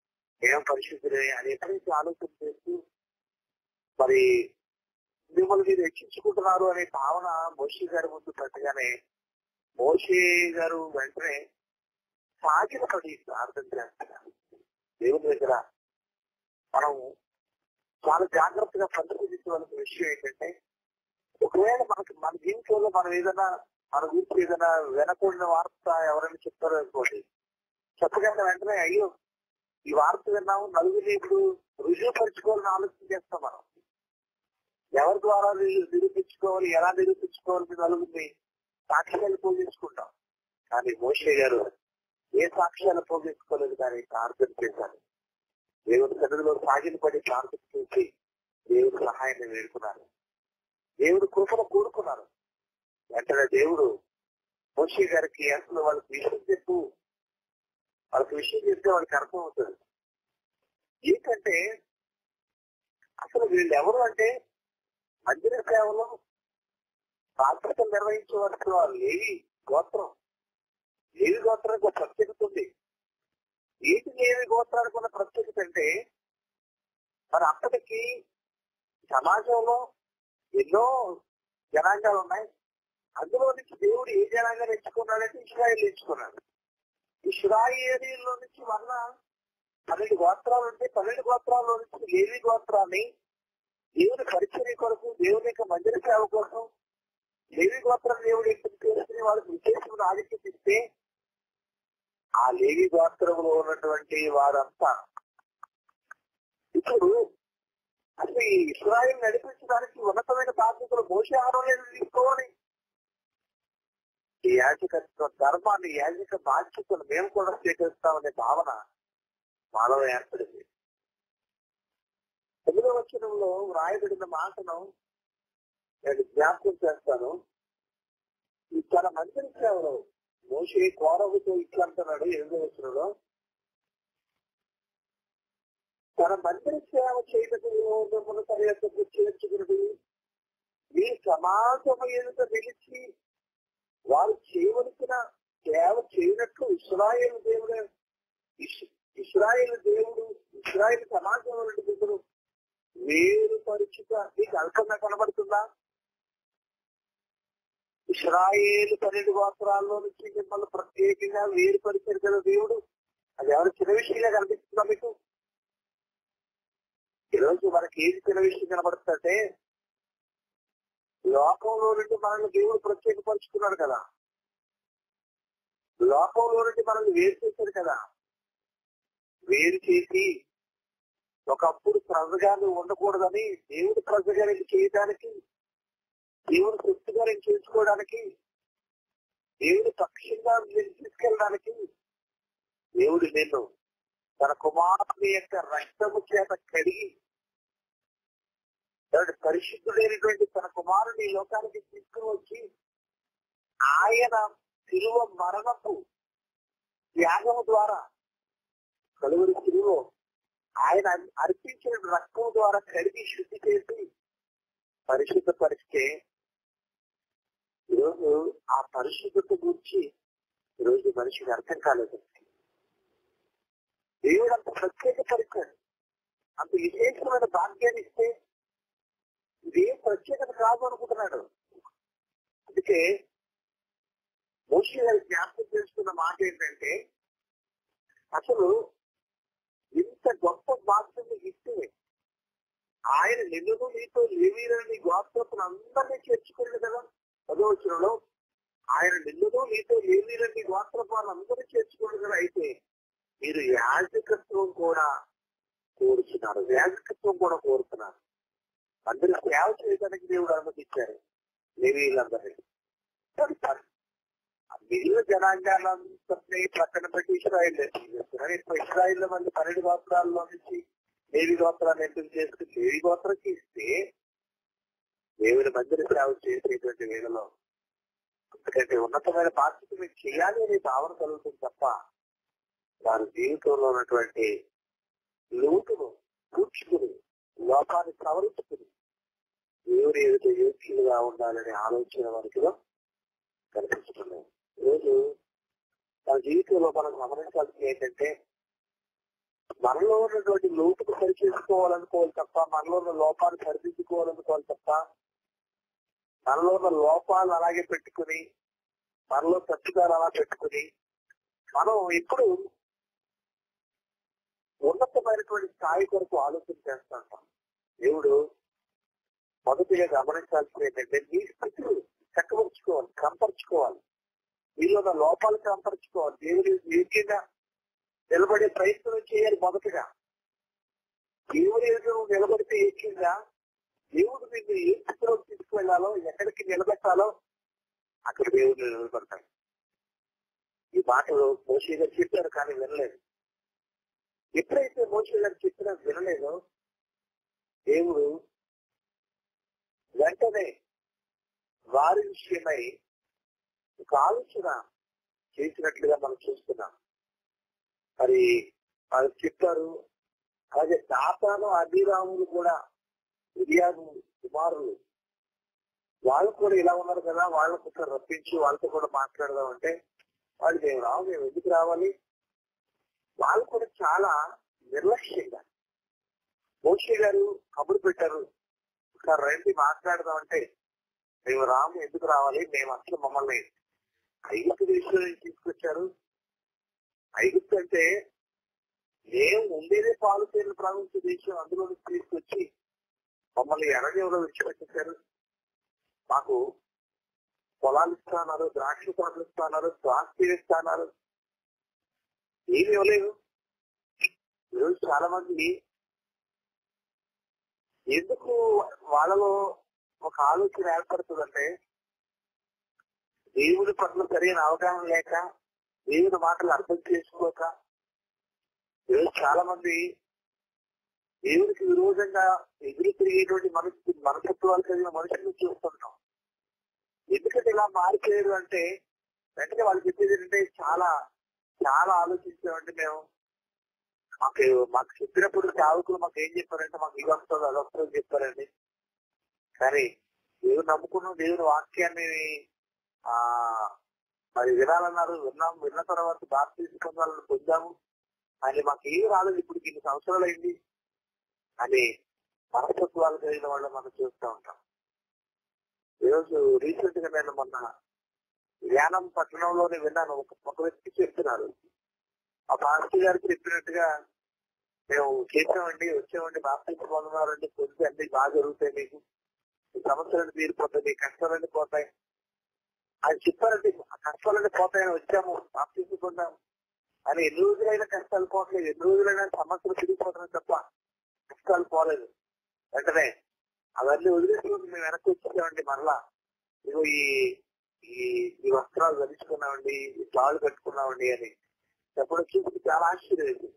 ఏం పరిశుద్ధులే అని ఎప్పుడైతే ఆలోచన చేస్తూ మరి మిమ్మల్ని మీరు రక్షించుకుంటున్నారు అనే భావన మోషి గారి ముందు పెట్టగానే మోషే గారు వెంటనే సాగిన పడి ప్రార్థన చేస్తున్నారు దేవుని దగ్గర మనం చాలా జాగ్రత్తగా పరిశీలించవలసిన విషయం ఏంటంటే ఒకవేళ మనకి మన జీవితంలో మనం ఏదైనా మన గురించి ఏదైనా వినకూడని వార్త ఎవరైనా చెప్తారో అనుకోండి చెప్పగానే వెంటనే అయ్యో ఈ వార్త విన్నాము నలుగురిని ఇప్పుడు రుజువుపరుచుకోవాలని ఆలోచన చేస్తాం మనం ఎవరి ద్వారా ని- నిరూపించుకోవాలి ఎలా నిరూపించుకోవాలి నలుగురిని సాక్ష్యాలు పోగించుకుంటాం కానీ మోషే గారు ఏ సాక్ష్యాలు పోగించుకోలేదు కానీ ప్రార్థన చేశారు దేవుడి సన్నిధిలో సాగిన పడి ప్రార్థన చేసి దేవుడి సహాయాన్ని వేడుకున్నారు దేవుడు కృపను కోరుకున్నారు వెంటనే దేవుడు మోషే గారికి అసలు వాళ్ళకి విషయం చెప్పు వాళ్ళకి విషయం చెప్తే వాళ్ళకి అర్థం అవుతుంది ఏంటంటే అసలు వీళ్ళు ఎవరు అంటే మందిర సేవలో బాధ్యతలు నిర్వహించవలసిన వాళ్ళు లేవి గోత్రం లేవి గోత్రానికి ఒక ప్రత్యేకత ఉంది ఏంటి లేవి గోత్రానికి ఉన్న ప్రత్యేకత అంటే మరి అప్పటికి సమాజంలో ఎన్నో జనాంగాలు ఉన్నాయి అందులో నుంచి దేవుడు ఏ జనాంగాన్ని ఎంచుకున్నాడంటే ఇస్రాయిల్ ఎంచుకున్నాడు ఇస్రాయేలీలో నుంచి వల్ల పన్నెండు గోత్రాలు ఉంటే పన్నెండు గోత్రాల్లో నుంచి లేవి గోత్రాన్ని దేవుని పరిచర్య కొరకు దేవుని యొక్క మందిర సేవ కోసం లేవి గోత్రం దేవుడు ఎంపిక చేసుకుని వాళ్ళకి విశేషమైన ఆధిక్యత ఇస్తే ఆ లేవి గోత్రంలో ఉన్నటువంటి వారంతా ఇప్పుడు అసలు ఈ ఇస్రాయిల్ నడిపించడానికి ఉన్నతమైన బాధ్యతలు మోసహారం లేదు తీసుకోవాలి ఈ యాజకత్వ ధర్మాన్ని యాజక బాధ్యతలు మేము కూడా స్వీకరిస్తామనే భావన మాలో ఏర్పడింది తొమ్మిదో వచనంలో వ్రాయబడిన మాటను నేను జ్ఞాపకం చేస్తాను ఈ తన మందిర సేవలో మోషే కోరవుతో ఇట్లా అంటున్నాడు ఎనిమిదో వచనంలో తన మందిర సేవ చేయటము తన యొక్క చేర్చుకున్నది మీ సమాజము ఎదుట నిలిచి వారు చేయవలసిన సేవ చేయనట్లు ఇస్రాయేల్ దేవుడు ఇస్- ఇస్రాయేల్ దేవుడు ఇస్రాయేల్ సమాజంలో నుండి బిడ్డలు వేరు పరిచిత మీకు అల్పంగా కనబడుతుందా ఇస్రాయేల్ పన్నెండు గోత్రాల్లో నుంచి మిమ్మల్ని ప్రత్యేకంగా వేరుపరిచారు కదా దేవుడు అది ఎవరు చిన్న విషయంగా కనిపిస్తుందా మీకు ఈరోజు మనకి ఏది చిన్న విషయం కనబడుతుందంటే లోకంలో నుండి మనల్ని దేవుడు ప్రత్యేకపరుచుకున్నాడు కదా లోకంలో నుండి మనల్ని వేరు చేశాడు కదా వేరు చేసి ఒకప్పుడు ప్రజగా నువ్వు ఉండకూడదని దేవుడు ప్రజగా నేను చేయడానికి దేవుడు సొత్తుగా నేను చేసుకోవడానికి దేవుడు పక్షంగా నేను తీసుకెళ్ళడానికి దేవుడు నిన్ను తన కుమారుని యొక్క రక్తము చేత కడిగి దేవుడు పరిశుద్ధుడైనటువంటి తన కుమారుని ఈ లోకానికి తీసుకుని వచ్చి ఆయన శిలువ మరణపు త్యాగము ద్వారా కలువురి శిలువ ఆయన అర్పించిన రక్తం ద్వారా కడిగి శుద్ధి చేసి పరిశుద్ధపరిస్తే ఈరోజు ఆ పరిశుద్ధత గురించి ఈరోజు మనిషికి అర్థం కాలేదు దేవుడు అంత ప్రత్యేక పరిచాడు అంత విశేషమైన భాగ్యాన్ని ఇస్తే ఇదేం ప్రత్యేకత కాదు అనుకుంటున్నాడు అందుకే మోషి గారి జ్ఞాపకం చేసుకున్న మాట ఏంటంటే అసలు ఇంత గొప్ప బాధ్యత ఇస్తే ఆయన నిన్నును నీతో లేవీరని గోత్రపును అందరినీ చేర్చుకోండి కదా పదవచనంలో ఆయన నిన్నును నీతో లేవీరని గోత్రపు అందరినీ చేర్చుకోండి కదా అయితే మీరు యాజకత్వం కూడా కోరుతున్నారు యాజకత్వం కూడా కోరుతున్నారు అందరూ సేవ చేయడానికి దేవుడు అనుమతించారు లేవీలందరినీ మిగిలిన జనాంగాలందరినీ పక్కన పెట్టి ఇస్రాయిల్ ఇప్పుడు ఇస్రాయిల్ మంది పన్నెండు గోత్రాల్లో నుంచి దేవి గోత్రాన్ని ఎంపిక చేసుకుని దేవి గోత్రంకి ఇస్తే దేవుని మందిర సేవ చేసేటువంటి వేళలో ఎందుకంటే ఉన్నతమైన బాధ్యత మీకు చేయాలి అనే భావన కలుగుతుంది తప్ప వారి జీవితంలో ఉన్నటువంటి లోటును కూర్చుకుని లోపాన్ని సవరించుకుని దేవుని ఎదుట యోగ్యులుగా ఉండాలనే ఆలోచన వారికిలో కనిపిస్తున్నాయి ఈరోజు మన జీవితంలో మనం గమనించాల్సింది ఏంటంటే మనలో ఉన్నటువంటి లోటుకు సరిచేసుకోవాలనుకోవాలి తప్ప మనలో ఉన్న లోపాలు సరిదిద్దుకోవాలనుకోవాలి తప్ప మనలో ఉన్న లోపాలు అలాగే పెట్టుకుని మనలో తప్పుదారు అలా పెట్టుకుని మనం ఇప్పుడు ఉన్నతమైనటువంటి స్థాయి కొరకు ఆలోచన చేస్తూ ఉంటాం దేవుడు మొదటిగా గమనించాల్సింది ఏంటంటే మీ స్థితిని చక్కపరుచుకోవాలి కంపరుచుకోవాలి మీలో ఉన్న లోపాలు కంపరుచుకోవాలి దేవుడి యోగ్యంగా నిలబడే ప్రయత్నం చేయాలి మొదటగా దేవుడి ఎదురు నిలబడితే యోగ్యంగా దేవుడు నిన్ను ఏ స్థితిలో తీసుకువెళ్ళాలో ఎక్కడికి నిలబెట్టాలో అక్కడ దేవుడు నిలబడతాడు ఈ మాటలు మోషే గారు చెప్పారు కానీ వినలేదు ఎప్పుడైతే మోషే గారు చెప్పినా వినలేదో దేవుడు వెంటనే వారి విషయమై ఒక ఆలోచన చేసినట్లుగా మనం చూస్తున్నాం మరి వాళ్ళు చెప్పారు అలాగే దాతాను అభిరాములు కూడా ఉదయాను కుమారులు వాళ్ళు కూడా ఇలా ఉన్నారు కదా వాళ్ళకు ఒకసారి రప్పించి వాళ్ళతో కూడా మాట్లాడదాం అంటే వాళ్ళు మేము రావు మేము ఎందుకు రావాలి వాళ్ళు కూడా చాలా నిర్లక్ష్యంగా మోషి గారు కబురు పెట్టారు ఒకసారి రండి మాట్లాడదాం అంటే మేము రాము ఎందుకు రావాలి మేము అసలు మమ్మల్ని ఐగుప్తు దేశం నుంచి తీసుకొచ్చారు ఐగుప్తు అంటే మేము ఉండేదే పాలు తేలిన ప్రావించే దేశం అందులో నుంచి తీసుకొచ్చి మమ్మల్ని ఎర్రజీవులో విడిచిపెట్టేశారు మాకు పొలాలు ఇస్తున్నారు ద్రాక్ష తోటలు ఇస్తున్నారు స్వాస్థ్యం ఇస్తున్నారు ఏమి ఇవ్వలేదు ఈరోజు చాలా మంది ఎందుకు వాళ్ళలో ఒక ఆలోచన ఏర్పడుతుందంటే దేవుడి పట్ల సరైన అవగాహన లేక దేవుడి మాటలు అర్థం చేసుకోక ఈరోజు చాలా మంది దేవుడికి విరోధంగా ఎదురు తిరిగేటువంటి మనసు మనస్తత్వాలు కలిగిన మనుషులను చూస్తుంటాం ఎందుకంటే ఇలా మారిపోయారు అంటే వెంటనే వాళ్ళు చెప్పేది ఏంటంటే చాలా చాలా ఆలోచించామంటే మేము మాకు మాకు చెప్పినప్పుడు సేవకులు మాకు ఏం చెప్పారంటే మాకు ఇది వస్తుంది అది వస్తుంది చెప్పారండి కానీ దేవుడు నమ్ముకున్నాం దేవుని వాక్యాన్ని ఆ మరి వినాలన్నారు విన్నాం విన్న తర్వాత బాధ తీసుకున్నాలని పొందాము అని మాకు ఏం రాలేదు ఇప్పుడు ఇన్ని సంవత్సరాలు అయింది అని మనస్తత్వాలు కలిగిన వాళ్ళు మనం చూస్తూ ఉంటాం ఈరోజు రీసెంట్ గా నేను మొన్న ధ్యానం పట్టణంలోనే విన్నాను ఒక ఒక వ్యక్తి చెప్తున్నారు ఆ పాస్టర్ గారు చెప్పినట్టుగా మేము చేసామండి వచ్చామండి బాప్తికి పొందున్నారండి కొంచెం అన్ని బాగా జరుగుతాయి మీకు ఈ సమస్యలన్నీ తీరిపోతాయి మీ కష్టాలన్నీ పోతాయి ఆయన చెప్పారండి ఆ కష్టాలన్నీ పోతాయని వచ్చాము బాప్తికి పొందాము అని ఎన్ని రోజులైనా కష్టాలు పోవట్లేదు ఎన్ని రోజులైనా సమస్యలు తిరిగిపోతున్నాయి తప్ప కష్టాలు పోలేదు వెంటనే అవన్నీ వదిలేసుకుని మేము వెనక్కి వచ్చేసామండి మరలా ఇగో ఈ ఈ ఈ వస్త్రాలు ధరించుకున్నామండి ఈ తాళ్ళు కట్టుకున్నామండి అని చెప్పడం చూసి చాలా ఆశ్చర్యం వేసింది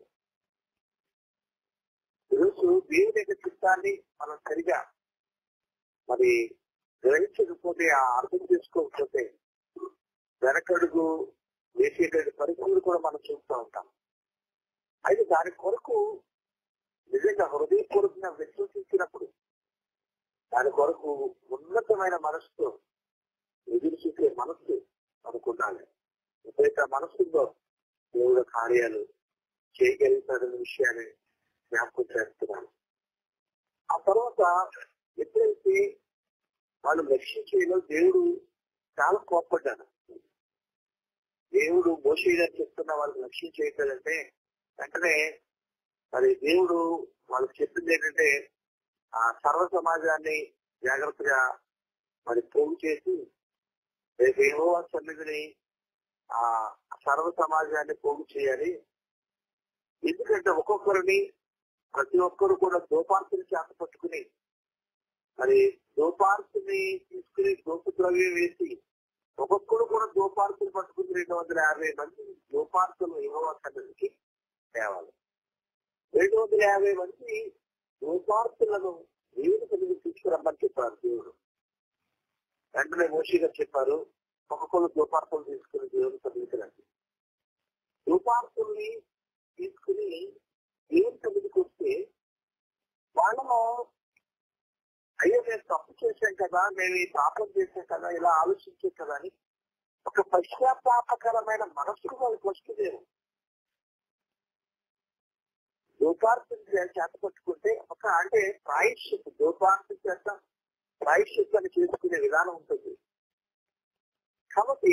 ఈరోజు దేవుని యొక్క చిత్తాన్ని మనం సరిగా మరి గ్రహించకపోతే ఆ అర్థం చేసుకోకపోతే వెనకడుగు వేసేటువంటి పరిస్థితులు కూడా మనం చూస్తూ ఉంటాం అయితే దాని కొరకు నిజంగా హృదయపూర్వకంగా విశ్వసించినప్పుడు దాని కొరకు ఉన్నతమైన మనసుతో ఎదురు చూసే మనస్సు మనకు ఉండాలి ఎప్పుడైతే ఆ మనసు ఉందో దేవుడు కార్యాలు చేయగలుగుతాడనే విషయాన్ని జ్ఞాపకం చేస్తున్నాను ఆ తర్వాత ఎప్పుడైతే వాళ్ళు లక్ష్యం చేయలో దేవుడు చాలా కోప్పడ్డాడు దేవుడు మోషే గారు చెప్తున్న వాళ్ళకి లక్ష్యం చేయట్లేదంటే వెంటనే మరి దేవుడు వాళ్ళకి చెప్పింది ఏంటంటే ఆ సర్వ సమాజాన్ని జాగ్రత్తగా మరి పోగు చేసి రేపు ఏవో సన్నిధిని ఆ సర్వ సమాజాన్ని పోగు చేయాలి ఎందుకంటే ఒక్కొక్కరిని ప్రతి ఒక్కరు కూడా దోపార్తిని చేత పట్టుకుని మరి దోపార్తిని తీసుకుని దోపు ద్రవ్యం వేసి ఒక్కొక్కరు కూడా దోపార్తులు పట్టుకుని రెండు వందల యాభై మంది దోపార్తులు ఏవో సన్నిధికి తేవాలి రెండు వందల యాభై మంది దోపార్తులను దేవుని సన్నిధి తీసుకురమ్మని చెప్పారు దేవుడు వెంటనే మోషి గారు చెప్పారు ఒక్కొక్కరు దోపార్తులు తీసుకుని దేవుని సన్నిధికి రండి దోపార్తుల్ని తీసుకుని దేవుని సన్నిధికి వస్తే వాళ్ళను అయ్యో మేము తప్పు చేశాం కదా మేము ఈ పాపం చేశాం కదా ఇలా ఆలోచించాం కదా అని ఒక పశ్చాత్తాపకరమైన మనస్సు వాళ్ళకి వస్తుంది దోపార్థం చేత పట్టుకుంటే ఒక అంటే ప్రాయశ్చిత్తు దోపార్థం చేత ప్రాయశ్చిత్తాన్ని చేసుకునే విధానం ఉంటుంది కాబట్టి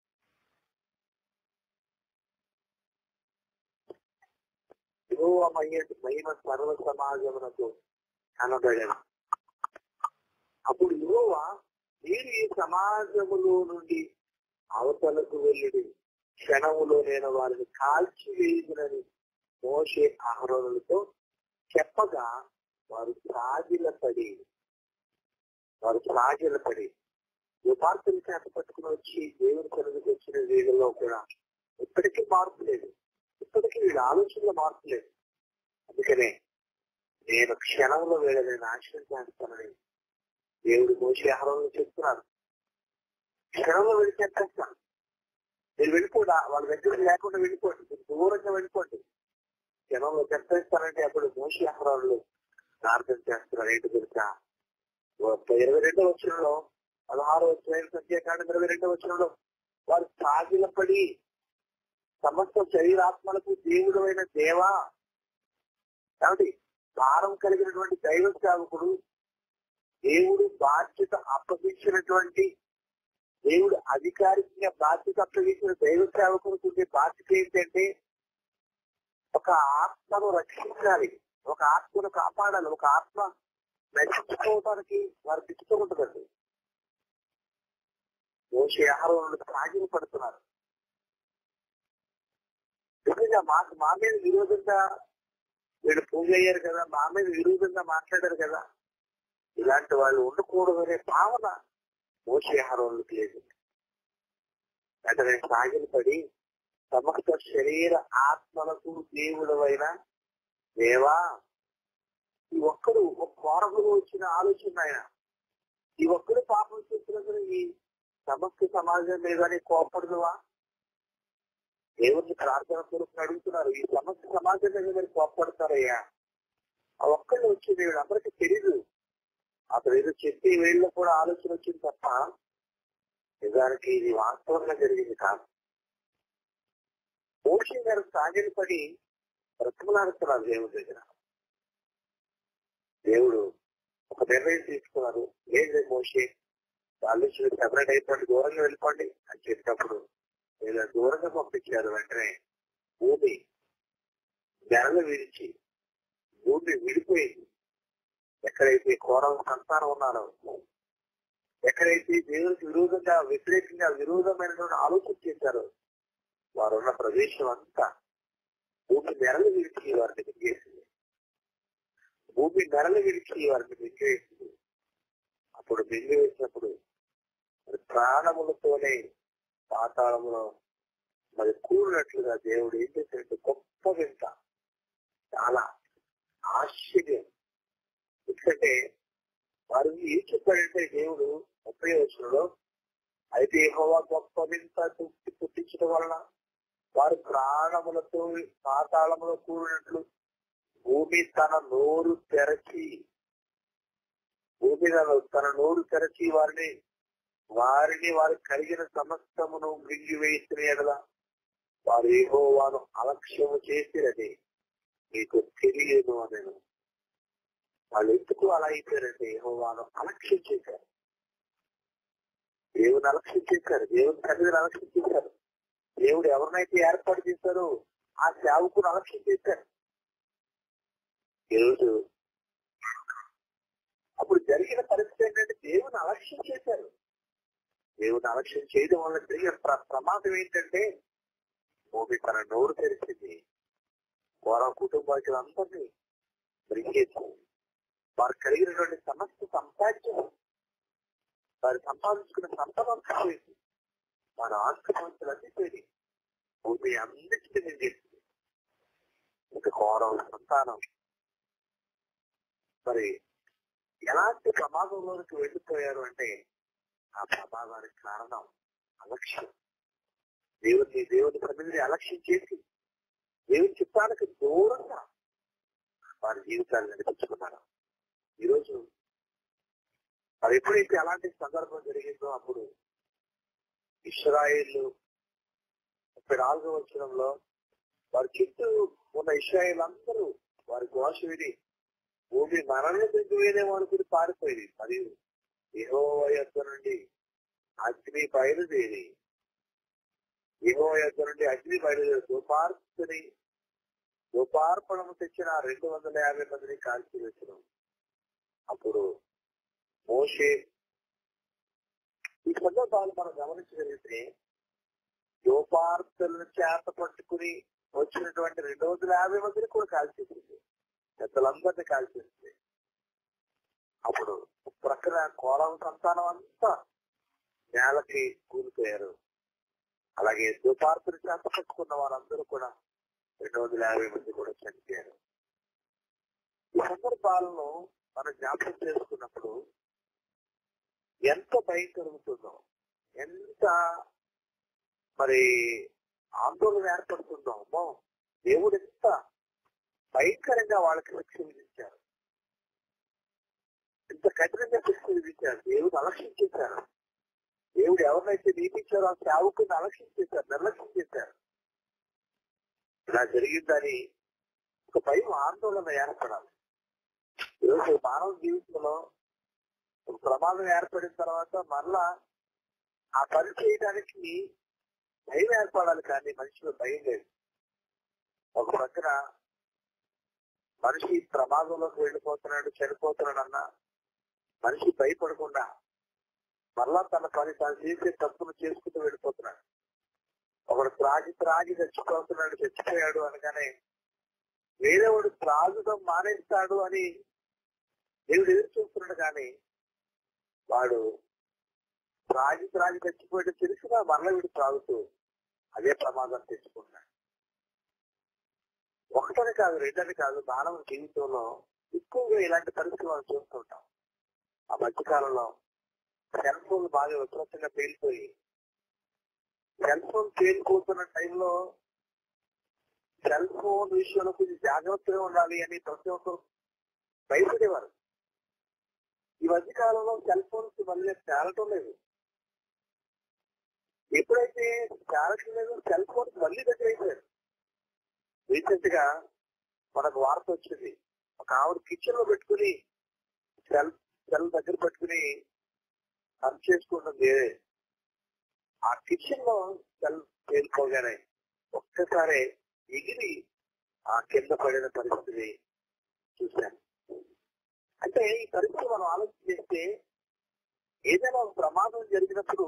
యెహోవా మహిమ మహిమ సర్వ సమాజమునకు కనబడను అప్పుడు యెహోవా మీరు ఈ సమాజములో నుండి అవతలకు వెళ్ళి క్షణములో నేను వారిని కాల్చి వేయుదునని మోషే ఆహరణలతో చెప్పగా వారు సాగిలపడి వారు సాగిలపడి యుపార్తలు చేత పట్టుకుని వచ్చి దేవుని సన్నిధికి వచ్చిన వీళ్ళలో కూడా ఇప్పటికీ మార్పు లేదు ఇప్పటికీ వీళ్ళ ఆలోచనలో మార్పు లేదు అందుకనే నేను క్షణంలో వీళ్ళని నాశనం చేస్తానని దేవుడు మోసే ఆహారంలో చెప్తున్నాను క్షణంలో వెళ్ళి చెప్పేస్తాను మీరు వెళ్ళిపోడా వాళ్ళ దగ్గర లేకుండా వెళ్ళిపోండి మీరు దూరంగా వెళ్ళిపోండి క్షణంలో చెప్పేస్తానంటే అప్పుడు మోసే ఆహారాలు ప్రార్థన చేస్తున్నారు ఏంటి తెలుసా ఇరవై రెండో వచ్చరంలో పదహారో వచ్చిన సంఖ్యాకాండం ఇరవై రెండో వచ్చరంలో వారు సాగిలపడి సమస్త శరీరాత్మలకు దేవుడు అయిన దేవా కాబట్టి భారం కలిగినటువంటి దైవ సేవకుడు దేవుడు బాధ్యత అప్పగించినటువంటి దేవుడు అధికారికంగా బాధ్యత అప్పగించిన దైవ సేవకునికి ఉండే బాధ్యత ఏంటంటే ఒక ఆత్మను రక్షించాలి ఒక ఆత్మను కాపాడాలి ఒక ఆత్మ నశించుకోవడానికి వారు దిక్కుతుంటుందండి మోసే ఆహారం సాగిలు పడుతున్నారు నిజంగా మాకు మా మీద విరోధంగా వీళ్ళు పూజ అయ్యారు కదా మా మీద విరోధంగా మాట్లాడారు కదా ఇలాంటి వాళ్ళు ఉండకూడదనే భావన మోసే ఆహారంలోకి లేదు అంటే సాగిలు పడి సమస్త శరీర ఆత్మలకు దేవుడు అయిన దేవా ఈ ఒక్కడు ఒక కోరకులు వచ్చిన ఆలోచన ఆయన ఈ ఒక్కడు పాపం చేసినందుకు ఈ సమస్త సమాజం మీదనే కోపడుదువా దేవుడిని ప్రార్థన కొరకు అడుగుతున్నారు ఈ సమస్త సమాజం మీద మీరు కోపడతారయ్యా ఆ ఒక్కళ్ళు వచ్చింది వీళ్ళు అందరికీ తెలీదు అతను ఏదో చెప్పి వీళ్ళు కూడా ఆలోచన వచ్చింది తప్ప నిజానికి ఇది వాస్తవంగా జరిగింది కాదు మోషి గారు సాగిలి పడి బ్రతమలాడుతున్నారు దేవుడి దగ్గర దేవుడు ఒక నిర్ణయం తీసుకున్నారు ఏంటి మోషే వాళ్ళు సెపరేట్ అయిపోండి దూరంగా వెళ్ళిపోండి అని చెప్పినప్పుడు వీళ్ళ దూరంగా పంపించారు వెంటనే భూమి నెలలు విరిచి భూమి విడిపోయింది ఎక్కడైతే కోరం సంతానం ఉన్నారో ఎక్కడైతే దేవునికి విరోధంగా వ్యతిరేకంగా విరోధమైనటువంటి ఆలోచన చేశారో వారు ఉన్న ప్రదేశం అంతా భూమి నెరలు విడిచి వారిని మింగేసింది భూమి నెరలు విడిచి వారిని మింగేసింది అప్పుడు మింగివేసినప్పుడు మరి ప్రాణములతోనే పాతాళంలో మరి కూడినట్లుగా దేవుడు ఏం చేశాడంటే గొప్ప వింత చాలా ఆశ్చర్యం ఎందుకంటే వారు ఏం చెప్పాడంటే దేవుడు ముప్పై వచ్చులో అయితే హోవా గొప్ప వింత పుట్టించడం వలన వారు ప్రాణములతో పాతాళములో కూడినట్లు భూమి తన నోరు తెరచి భూమి తన నోరు తెరచి వారిని వారిని వారు కలిగిన సమస్తమును మృంగివేసిన ఎడల వారు ఏహో వారు అలక్ష్యము చేసిరని మీకు తెలియదు నేను వాళ్ళు ఎందుకు అలా అయిపోయారంటే ఏహో వారు అలక్ష్యం చేశారు దేవుని అలక్ష్యం చేశారు దేవుని సన్నిధిని అలక్ష్యం చేశారు దేవుడు ఎవరినైతే ఏర్పాటు చేశారో ఆ సేవకును అలక్ష్యం చేశారు ఈరోజు అప్పుడు జరిగిన పరిస్థితి ఏంటంటే దేవుని అలక్ష్యం చేశారు దేవుని అలక్ష్యం చేయడం వల్ల జరిగిన ప్రమాదం ఏంటంటే భూమి తన నోరు తెరిచింది వారి కుటుంబాలందరినీ బ్రింగేసి వారు కలిగినటువంటి సమస్త సంపాద్యం వారు సంపాదించుకున్న సంపద పోయింది వారి ఆస్తి అన్ని పోయి భూమి అన్నిటిని నిండేసింది ఇంకా ఘోరం సంతానం మరి ఎలాంటి ప్రమాదంలోనికి వెళ్ళిపోయారు అంటే ఆ ప్రమాదానికి కారణం అలక్ష్యం దేవుని దేవుని సన్నిధిని అలక్ష్యం చేసి దేవుని చిత్తానికి దూరంగా వారి జీవితాలు నడిపించుకున్నారు ఈరోజు మరి ఎప్పుడైతే అలాంటి సందర్భం జరిగిందో అప్పుడు ఇస్రాయిల్ ముప్పై నాలుగో వచ్చినంలో వారి చుట్టూ ఉన్న ఇస్రాయిల్ అందరూ వారి ఘోష విని భూమి మనల్ని దిగ్గువేదేమో అనుకుని పారిపోయింది మరియు ఏహో యొక్క నుండి అగ్ని బయలుదేరి ఏహో యొక్క నుండి అగ్ని బయలుదేరి దుపార్పుని దుపార్పణము తెచ్చిన రెండు వందల యాభై మందిని కాల్చి వచ్చిన అప్పుడు మోషే ఈ సందర్భాలు మనం గమనించగలిగితే యోపార్తలను చేత పట్టుకుని వచ్చినటువంటి రెండు వందల యాభై మందిని కూడా కాల్చేసింది పెద్దలందరినీ కాల్చేసింది అప్పుడు ప్రక్కన కోలం సంతానం అంతా నేలకి కూలిపోయారు అలాగే దుపార్తులు చేత పట్టుకున్న వారందరూ కూడా రెండు వందల యాభై మంది కూడా చనిపోయారు ఈ సందర్భాలను మనం జ్ఞాపకం చేసుకున్నప్పుడు ఎంత భయం కలుగుతుందో ఎంత మరి ఆందోళన ఏర్పడుతుందో అమ్మో దేవుడు ఎంత భయంకరంగా వాళ్ళకి శిక్ష విధించారు ఇంత కఠినంగా శిక్ష విధించారు దేవుడు అలక్ష్యం చేశారు దేవుడు ఎవరినైతే నియమించారో ఆ సేవకుని అలక్ష్యం చేశారు నిర్లక్ష్యం చేశారు ఇలా జరిగిందని ఒక భయం ఆందోళన ఏర్పడాలి ఈరోజు మానవ జీవితంలో ఒక ప్రమాదం ఏర్పడిన తర్వాత మరలా ఆ పని చేయడానికి భయం ఏర్పడాలి కానీ మనిషిలో భయం లేదు ఒక పక్కన మనిషి ప్రమాదంలోకి వెళ్ళిపోతున్నాడు చనిపోతున్నాడు అన్న మనిషి భయపడకుండా మరలా తన పని తాను చేసే తప్పును చేసుకుంటూ వెళ్ళిపోతున్నాడు ఒకడు త్రాగి త్రాగి చచ్చిపోతున్నాడు చచ్చిపోయాడు అనగానే వేరే వాడు త్రాగడం మానేస్తాడు అని దేవుడు ఎదురు చూస్తున్నాడు కానీ వాడు త్రాగి త్రాగి చచ్చిపోయాడు తెలిసినా మరల వీడు త్రాగుతూ అదే ప్రమాదం తెచ్చుకున్నాడు ఒకటని కాదు రెండని కాదు మానవ జీవితంలో ఎక్కువగా ఇలాంటి పరిస్థితులు మనం చూస్తుంటాం ఆ మధ్యకాలంలో సెల్ ఫోన్ బాగా విపరీతంగా పేలిపోయి సెల్ ఫోన్ పేలిపోతున్న టైంలో సెల్ ఫోన్ విషయంలో కొంచెం జాగ్రత్తగా ఉండాలి అని ప్రతి ఒక్కరు భయపడేవారు ఈ మధ్య కాలంలో సెల్ ఫోన్స్ మళ్ళీ తేలటం లేదు ఎప్పుడైతే తేలటం లేదు సెల్ ఫోన్స్ మళ్ళీ దగ్గర అయిపోయారు రీసెంట్ గా మనకు వార్త వచ్చింది ఒక ఆవిడ కిచెన్ లో పెట్టుకుని సెల్ సెల్ దగ్గర పెట్టుకుని పని చేసుకుంటుంది ఆ కిచెన్ లో సెల్ పేరుకోగానే ఒక్కసారి ఎగిరి ఆ కింద పడిన పరిస్థితిని చూశాను అంటే ఈ పరిస్థితి మనం ఆలోచన చేస్తే ఏదైనా ఒక ప్రమాదం జరిగినప్పుడు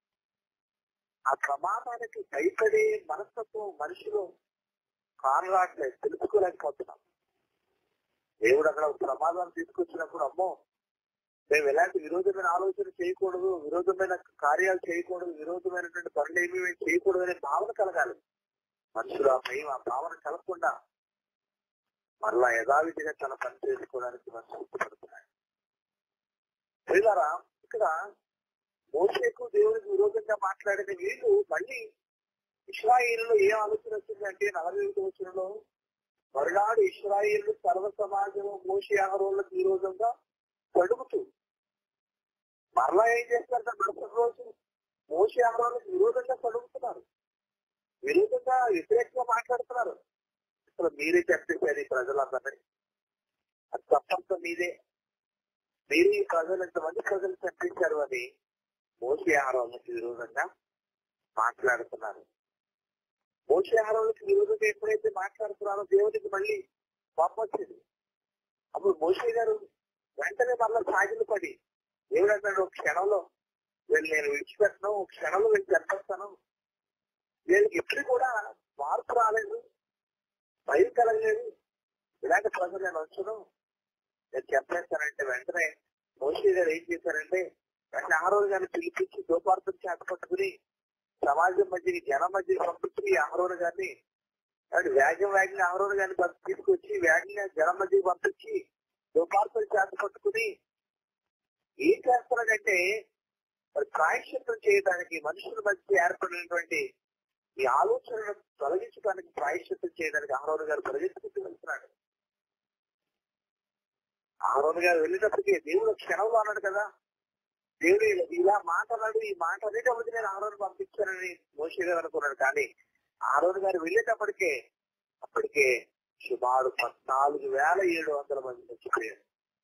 ఆ ప్రమాదానికి భయపడే మనస్తత్వం మనిషిలో కారణాట్లేదు తెలుసుకోలేకపోతున్నాం దేవుడు అక్కడ ఒక ప్రమాదాన్ని తీసుకొచ్చినప్పుడు అమ్మో మేము ఎలాంటి విరోధమైన ఆలోచన చేయకూడదు విరోధమైన కార్యాలు చేయకూడదు విరోధమైనటువంటి పనులు ఏమి మేము చేయకూడదు అనే భావన కలగాలి మనుషులు ఆ భయం ఆ భావన కలగకుండా మరలా యథావిధిగా తన పని చేసుకోవడానికి మనుషులు ఇష్టపడుతున్నాడు ప్రియులారా ఇక్కడ మోసేకు దేవుడికి విరోధంగా మాట్లాడిన వీళ్ళు మళ్ళీ ఇస్రాయిల్లో ఏ ఆలోచన వచ్చిందంటే నలభై ఐదు వచ్చినలో మరునాడు ఇస్రాయిల్ సర్వ సమాజం మోసే ఆహారంలకు విరోధంగా తడుగుతూ మరలా ఏం చేస్తారు మరుసటి రోజు మోసే ఆహారాలకు విరోధంగా తడుగుతున్నారు విరోధంగా వ్యతిరేకంగా మాట్లాడుతున్నారు అసలు మీరే చంపేశారు ఈ ప్రజలందరినీ అది తప్పంత మీదే మీరు ఈ ప్రజలు ఎంతమంది ప్రజలు చంపించారు అని మోసే ఆహారాలకు విరోధంగా మాట్లాడుతున్నారు మోసే ఆహారాలకు విరోధంగా ఎప్పుడైతే మాట్లాడుతున్నారో దేవుడికి మళ్ళీ కోపం వచ్చింది అప్పుడు మోసే గారు వెంటనే మళ్ళీ సాగిలు పడి దేవుడు అంటాడు ఒక క్షణంలో వీళ్ళు నేను విడిచిపెట్టను ఒక క్షణంలో వీళ్ళు చంపేస్తాను వీళ్ళకి ఎప్పుడు కూడా మార్పు రాలేదు భయం కలగలేదు ఇలాంటి ప్రజలు నేను వచ్చను నేను చెప్పేస్తానంటే వెంటనే మోసీ గారు ఏం చేశారంటే వెంటనే ఆ రోజు గారిని పిలిపించి దోపార్థం చేత పట్టుకుని సమాజం మధ్యకి జనం మధ్యకి పంపించి ఆహరోడు గారిని కాబట్టి వేగం వేగంగా ఆహరోడు గారిని బస్ తీసుకొచ్చి వేగంగా జనం మధ్యకి పంపించి దోపార్థం చేత పట్టుకుని ఏం చేస్తున్నాడంటే మరి ప్రాయశ్చిత్తం చేయడానికి మనుషుల మధ్య ఏర్పడినటువంటి ఈ ఆలోచనను తొలగించడానికి ప్రాయశ్చిత్తం చేయడానికి ఆహరోడు గారు పరిగెత్తుకుంటూ వెళ్తున్నాడు ఆహరోడు గారు వెళ్ళినప్పటికీ దేవుడు క్షణంలో అన్నాడు కదా దేవుడు ఇలా- ఇలా మాట్లాడు ఈ మాట అనేటప్పటికి నేను ఆరోజు పంపించానని మోసే గారు అనుకున్నాడు కానీ ఆరోజు గారు వెళ్ళేటప్పటికే అప్పటికే సుమారు పద్నాలుగు వేల ఏడు వందల మంది చచ్చిపోయారు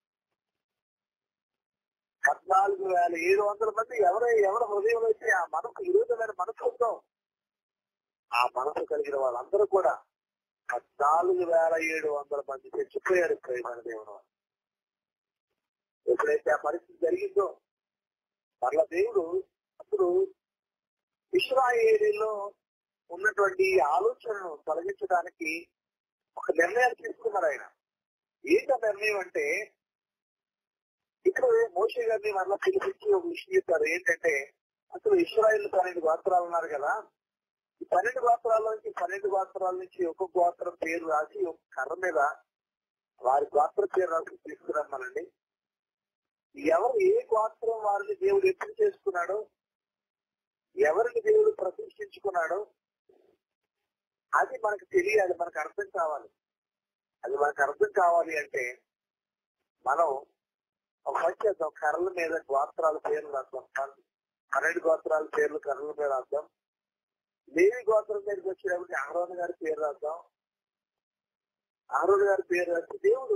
పద్నాలుగు వేల ఏడు వందల మంది ఎవరు ఎవరి హృదయంలో అయితే ఆ మనసు విరోధమైన మనసు ఉందో ఆ మనసు కలిగిన వాళ్ళందరూ కూడా పద్నాలుగు వేల ఏడు వందల మంది చచ్చిపోయారు ప్రేమ దేవుడు ఎప్పుడైతే ఆ పరిస్థితి జరిగిందో మరలా దేవుడు అప్పుడు ఇస్రాయేలీలో ఉన్నటువంటి ఈ ఆలోచనను తొలగించడానికి ఒక నిర్ణయం తీసుకున్నారు ఆయన ఏంట నిర్ణయం అంటే ఇక్కడ మోషే గారిని మరలా పిలిపించి ఒక విషయం చెప్పారు ఏంటంటే అసలు ఇస్రాయిల్ పన్నెండు గోత్రాలు ఉన్నారు కదా ఈ పన్నెండు గోత్రాల నుంచి పన్నెండు గోత్రాల నుంచి ఒక గోత్రం పేరు రాసి ఒక కర్ర మీద వారి గోత్ర పేరు రాసి తీసుకురమ్మనండి ఎవరు ఏ గోత్రం వారిని దేవుడు ఎప్పుడు చేసుకున్నాడో ఎవరిని దేవుడు ప్రతిష్ఠించుకున్నాడో అది మనకు తెలియాలి మనకు అర్థం కావాలి అది మనకు అర్థం కావాలి అంటే మనం ఒక పని చేద్దాం కర్రల మీద గోత్రాల పేర్లు రాద్దాం పన్నెండు గోత్రాల పేర్లు కర్రల మీద రాద్దాం లేవి గోత్రం మీదకి వచ్చేటప్పుడు ఆరోన్ గారి పేరు రాద్దాం ఆరోన్ గారి పేరు రాసి దేవుడు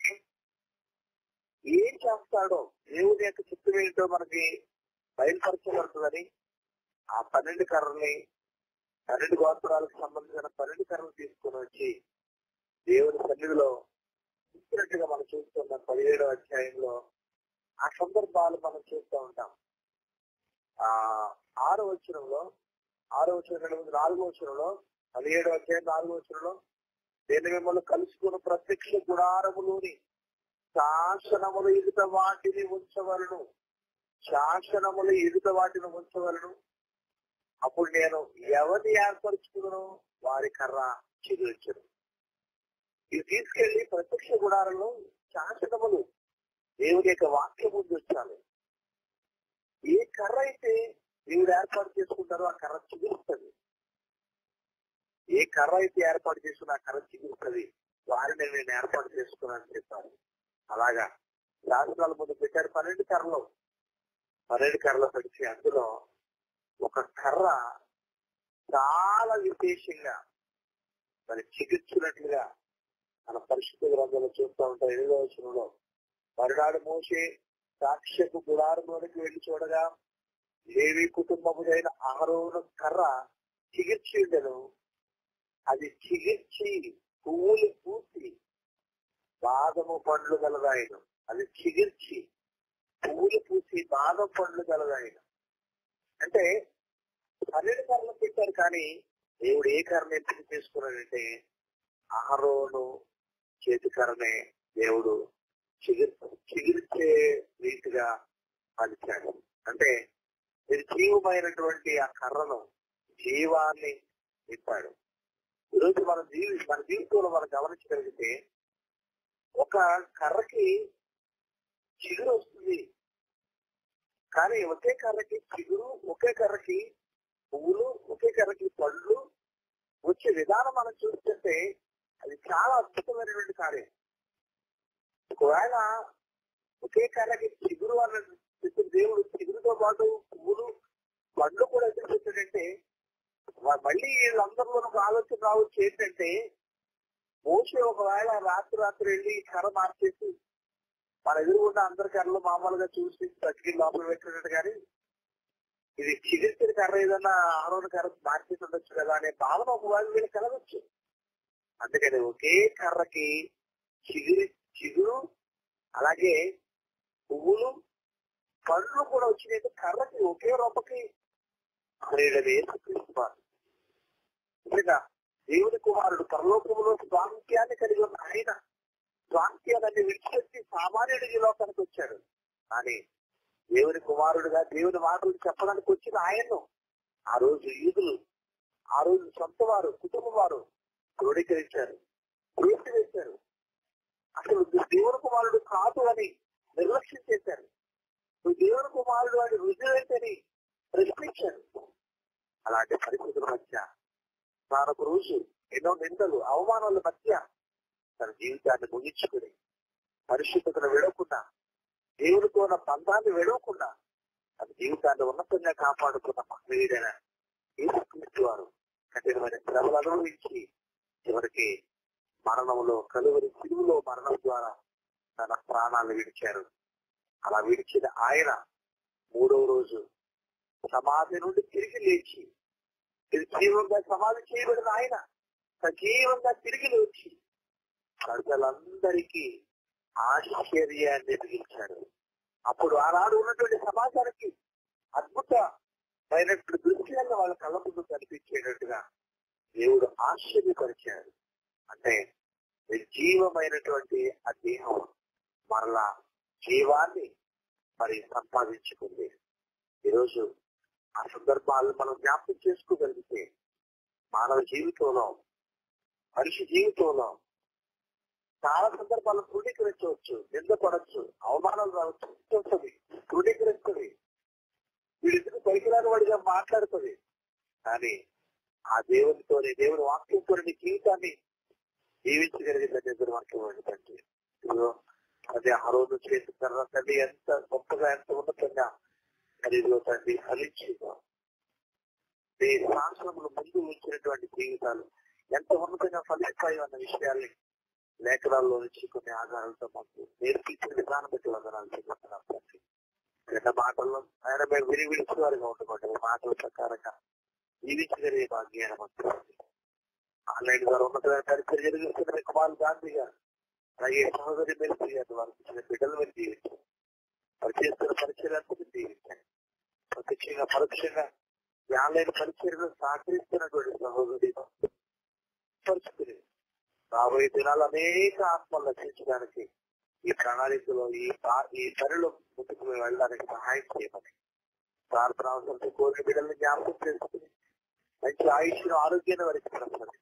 ఏం చేస్తాడో దేవుడి యొక్క చిత్తం ఏంటో మనకి బయలుపరచబడుతుందని ఆ పన్నెండు కర్రల్ని పన్నెండు గోత్రాలకు సంబంధించిన పన్నెండు కర్రలు తీసుకుని వచ్చి దేవుని సన్నిధిలో ఇచ్చినట్టుగా మనం చూస్తున్నాం పదిహేడో అధ్యాయంలో ఆ సందర్భాలు మనం చూస్తూ ఉంటాం ఆ ఆరో వచనంలో ఆరో వచనం నాలుగో వచనంలో పదిహేడో అధ్యాయం నాలుగో వచనంలో నేను మిమ్మల్ని కలుసుకున్న ప్రత్యక్ష గుడారములోని శాసనములు ఎదుట వాటిని ఉంచవలను శాసనములు ఎదుట వాటిని ఉంచవలను అప్పుడు నేను ఎవరిని ఏర్పరచుకున్నాను వారి కర్ర చిగురించను ఇది తీసుకెళ్లి ప్రత్యక్ష గుడారంలో శాసనములు దేవుని యొక్క వాక్యం ముందు ఉంచాలి ఏ కర్ర అయితే దేవుడు ఏర్పాటు చేసుకుంటారో ఆ కర్ర చిగురుస్తుంది ఏ కర్ర అయితే ఏర్పాటు చేసుకున్న ఆ కర్ర చిగురుతుంది వారిని నేను ఏర్పాటు చేసుకున్నానని చెప్పాను అలాగా శాసనాల ముందు పెట్టారు పన్నెండు కర్రలు పన్నెండు కర్రలు పెడిచి అందులో ఒక కర్ర చాలా విశేషంగా మరి చికిత్సినట్లుగా మన పరిశుద్ధ గ్రంథంలో చూస్తూ ఉంటాం ఎనిమిదవ వచనంలో మరునాడు మోసే సాక్ష్యపు గుడారంలోనికి వెళ్లి చూడగా లేవి కుటుంబముదైన ఆరోను కర్ర చిగిర్చి ఉండెను అది చిగిర్చి పువ్వులు పూసి బాదము పండ్లు గలదాయను అది చిగిర్చి పువ్వులు పూసి బాదం పండ్లు గలదాయను అంటే పన్నెండు కర్రలు పెట్టారు కానీ దేవుడు ఏ కర్రను ఎంపిక చేసుకున్నాడంటే ఆరోను చేతి కర్రనే దేవుడు చిగిర్ చిగిర్చే రీతిగా పలిచాడు అంటే నిర్జీవమైనటువంటి ఆ కర్రను జీవాన్ని నింపాడు ఈరోజు మన జీవి మన జీవితంలో మనం గమనించగలిగితే ఒక కర్రకి చిగురు వస్తుంది కానీ ఒకే కర్రకి చిగురు ఒకే కర్రకి పువ్వులు ఒకే కర్రకి పళ్ళు వచ్చే విధానం మనం చూస్తుంటే అది చాలా అద్భుతమైనటువంటి కార్యం ఒకవేళ ఒకే కర్రకి చిగురు అన్న చెప్పిన దేవుడు చిగురుతో పాటు పువ్వులు పండ్లు కూడా ఎందుకు పెట్టాడంటే వా- మళ్ళీ వీళ్ళందరిలో ఒక ఆలోచన రావచ్చు ఏంటంటే మోసే ఒకవేళ రాత్రి రాత్రి వెళ్ళి కర్ర మార్చేసి మన ఎదురుగుండా అందరి కర్రలు మామూలుగా చూసి తగ్గి లోపల పెట్టినట్టు కానీ ఇది చిగిరిచిన కర్ర ఏదన్నా ఆరోగ్య కర్ర మార్చేసి ఉండొచ్చు కదా అనే భావన ఒకవేళ వీళ్ళు కలగచ్చు అందుకని ఒకే కర్రకి చిగురు చిగురు అలాగే పువ్వులు పండ్లు కూడా వచ్చినాయి కర్రకి ఒకే రూపకి నిజంగా దేవుని కుమారుడు పరలోకములో స్వాంక్యాన్ని కలిగి ఉన్న ఆయన స్వాంక్యాన్ని విడిచిపెట్టి సామాన్యుడి ఈ లోకానికి వచ్చాడు కానీ దేవుని కుమారుడుగా దేవుని మాటలు చెప్పడానికి వచ్చిన ఆయన్ను ఆ రోజు ఈదులు ఆ రోజు సొంత వారు కుటుంబ వారు క్రోడీకరించారు వేశారు అసలు నువ్వు దేవుని కుమారుడు కాదు అని నిర్లక్ష్యం చేశారు నువ్వు దేవుని కుమారుడు అని రుజువైతని ప్రశ్నించారు అలాంటి పరిస్థితుల మధ్య తానొక రోజు ఎన్నో నిందలు అవమానాల మధ్య తన జీవితాన్ని ముగించుకుని పరిశుద్ధతను విడవకుండా దేవుడితో ఉన్న బంధాన్ని విడవకుండా తన జీవితాన్ని ఉన్నతంగా కాపాడుకున్న మహనీయుడైన యేసుక్రీస్తు వారు కఠినమైన శ్రమలు అనుభవించి చివరికి మరణంలో కలువరి సిలువులో మరణం ద్వారా తన ప్రాణాలు విడిచారు అలా విడిచిన ఆయన మూడవ రోజు సమాధి నుండి తిరిగి లేచి నిర్జీవంగా సమాధి చేయబడిన ఆయన సజీవంగా తిరిగి లేచి ప్రజలందరికీ ఆశ్చర్యాన్ని మిగిల్చాడు అప్పుడు ఆనాడు ఉన్నటువంటి సమాజానికి అద్భుతమైనటువంటి దృశ్యాన్ని వాళ్ళ కళ్ళ ముందు కనిపించేటట్టుగా దేవుడు ఆశ్చర్యపరిచాడు అంటే నిర్జీవమైనటువంటి ఆ దేహం మరలా జీవాన్ని మరి సంపాదించుకుంది ఈరోజు ఆ సందర్భాలను మనం జ్ఞాపకం చేసుకోగలిగితే మానవ జీవితంలో మనిషి జీవితంలో చాలా సందర్భాలను తృణీకరించవచ్చు నిందపడచ్చు అవమానాలు రావచ్చు వస్తుంది తృణీకరిస్తుంది వీళ్ళిద్దరు పైకిరాని వాడిగా మాట్లాడుతుంది కానీ ఆ దేవునితోని దేవుని వాక్యంతో నీ జీవితాన్ని జీవించగలిగిన దగ్గర వాక్యం ఏంటంటే ఇదిగో అది ఆ రోజు చేసిన తల్లి ఎంత గొప్పగా ఎంత ఉన్నతంగా అది ఇదిగో తండ్రి ఫలించిందో మీ శాసనములు ముందు ఉంచినటువంటి జీవితాలు ఎంత ఉన్నతంగా ఫలిస్తాయో అన్న విషయాల్ని లేఖనాల్లో నుంచి కొన్ని ఆధారాలతో మాకు నేర్పించిన విధానం బట్టి వందనాలు చెప్తున్నాం తండ్రి రెండు మాటల్లో ఆయన మేము విని విడిచిన వారిగా ఉండకూడదు మీ మాటల ప్రకారంగా జీవించగలిగే భాగ్యాన్ని మాకు ఆన్లైన్ ద్వారా ఉన్నతమైన పరిచయం జరిగిస్తున్న మీ కుమారు గాంధీ గారు అలాగే సహోదరి మెరిసి గారు వారికి ఇచ్చిన బిడ్డలు మీరు జీవించారు వారు చేస్తున్న పరిచయాలను జీవించారు ప్రత్యక్షంగా పరోక్షంగా ఈ ఆన్లైన్ పరిచయను సహకరిస్తున్నటువంటి సహోదరి పరిస్థితులు రాబోయే దినాలు అనేక ఆత్మలు రక్షించడానికి ఈ ప్రణాళికలో ఈ పా- ఈ పనిలో ముందుకు వెళ్ళడానికి సహాయం చేయమని ప్రార్థన అవసరంతో కోరిన బిడ్డల్ని జ్ఞాపకం చేసుకుని మంచి ఆయుష్ను ఆరోగ్యాన్ని వారికి ప్రసాదించండి.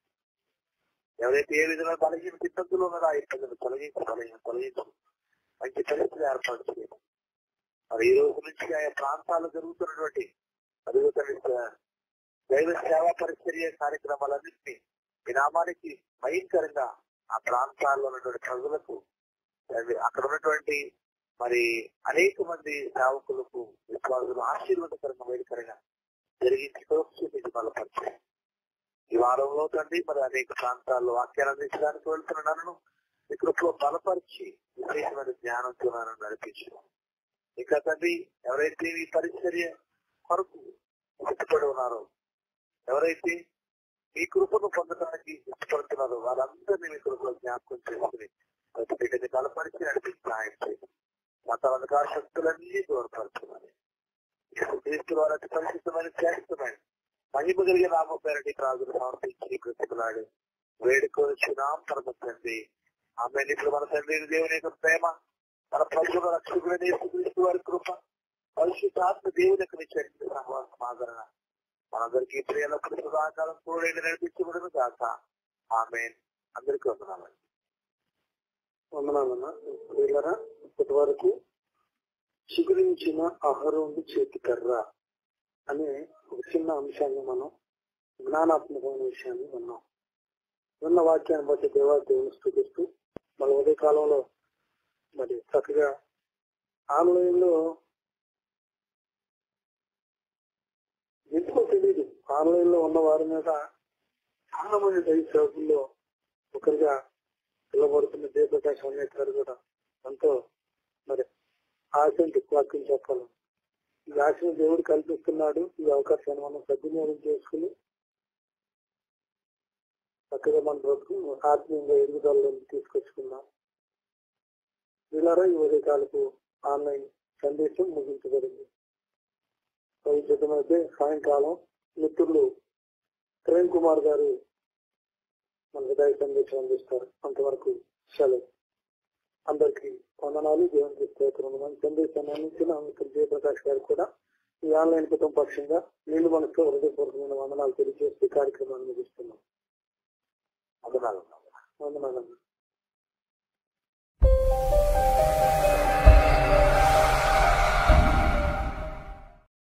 ఎవరైతే ఏ విధంగా బలహీన సిద్ధంతులు ఉన్నారో ఆ ఇబ్బందులు తొలగించి బలహీన తొలగించు మంచి పరిస్థితి ఏర్పాటు చేయండి మరి ఈ రోజు నుంచి ఆయా ప్రాంతాల్లో జరుగుతున్నటువంటి అడుగుతున్న దైవ సేవా పరిచర్య కార్యక్రమాలన్నింటినీ విరామానికి భయంకరంగా ఆ ప్రాంతాల్లో ఉన్నటువంటి ప్రజలకు అవి అక్కడ ఉన్నటువంటి మరి అనేక మంది సేవకులకు విశ్వాసులు ఆశీర్వాదకరంగా వేడుకరంగా జరిగించి సురక్షిత బలపరిచాయి ఈ వారంలో తండ్రి మరి అనేక ప్రాంతాల్లో వాక్యాలు అందించడానికి వెళ్తున్న నన్ను మీ కృపలో బలపరిచి విశేషమైన జ్ఞానంతో నన్ను నడిపించు ఇంకా తండ్రి ఎవరైతే ఈ పరిచర్య కొరకు ఇష్టపడి ఉన్నారో ఎవరైతే మీ కృపను పొందడానికి ఇష్టపడుతున్నారో వాళ్ళందరినీ మీ కృపలో జ్ఞాపకం చేసుకుని ప్రతి బిడ్డని బలపరిచి నడిపించి సహాయం చేయండి మత అధికార శక్తులన్నీ దూరపరుచున్నాను క్రీస్తు వారి అతి పరిశుద్ధమైన శ్రేష్టమైన మహిమ కలిగిన నామ పేరటి ప్రాజులు సమర్పించి కృతకులాడు వేడుకొచ్చున్నాం పరమ తండ్రి ఆమె ఇప్పుడు మన తండ్రి దేవుని యొక్క ప్రేమ మన ప్రభుత్వ రక్షకుడైన యేసుక్రీస్తు వారి కృప పరిశుద్ధాత్మ దేవుని యొక్క నిశ్చయించిన సహవాసం ఆదరణ మనందరికీ ప్రియులప్పుడు సదాకాలం తోడైన నడిపించబడిన కాక ఆమె అందరికీ వందనాలండి వందనాలన్నా ప్రియులరా ఇప్పటి వరకు చిగురించిన అహరోను చేతి కర్ర అనే ఒక చిన్న అంశాన్ని మనం జ్ఞానాత్మకమైన విషయాన్ని విన్నాం విన్న వాక్యాన్ని బట్టి దేవా దేవుని స్థుతిస్తూ మళ్ళీ ఉదయ కాలంలో మరి చక్కగా ఆన్లైన్ లో ఎందుకో తెలియదు ఆన్లైన్ లో ఉన్న వారి మీద చాలా మంది దైవ సేవకుల్లో ఒకరిగా పిల్లబడుతున్న జయప్రకాష్ అన్నయ్య గారు కూడా ఎంతో మరి ఆశంటి వాక్యం చెప్పాలి ఈ ఆశను దేవుడు కల్పిస్తున్నాడు ఈ అవకాశాన్ని మనం సద్వినియోగం చేసుకుని చక్కగా మన బ్రతుకు ఆత్మీయంగా ఎదుగుదలలోకి తీసుకొచ్చుకుందాం వీళ్ళారా ఈ ఉదయకాలకు ఆన్లైన్ సందేశం ముగించబడింది భవిష్యత్తుమైతే సాయంకాలం మిత్రులు కిరణ్ కుమార్ గారు మన హృదయ సందేశం అందిస్తారు అంతవరకు సెలవు అందరికి వందనాలు దేవునికి స్తోత్రం మన సందేశాన్ని అందించిన మిత్రులు జయప్రకాష్ గారు కూడా ఈ ఆన్లైన్ కుటుంబ పక్షంగా నిండు మనసుతో హృదయపూర్వకమైన వందనాలు తెలియజేస్తూ కార్యక్రమాన్ని ముగిస్తున్నాం వందనాలు వందనాలు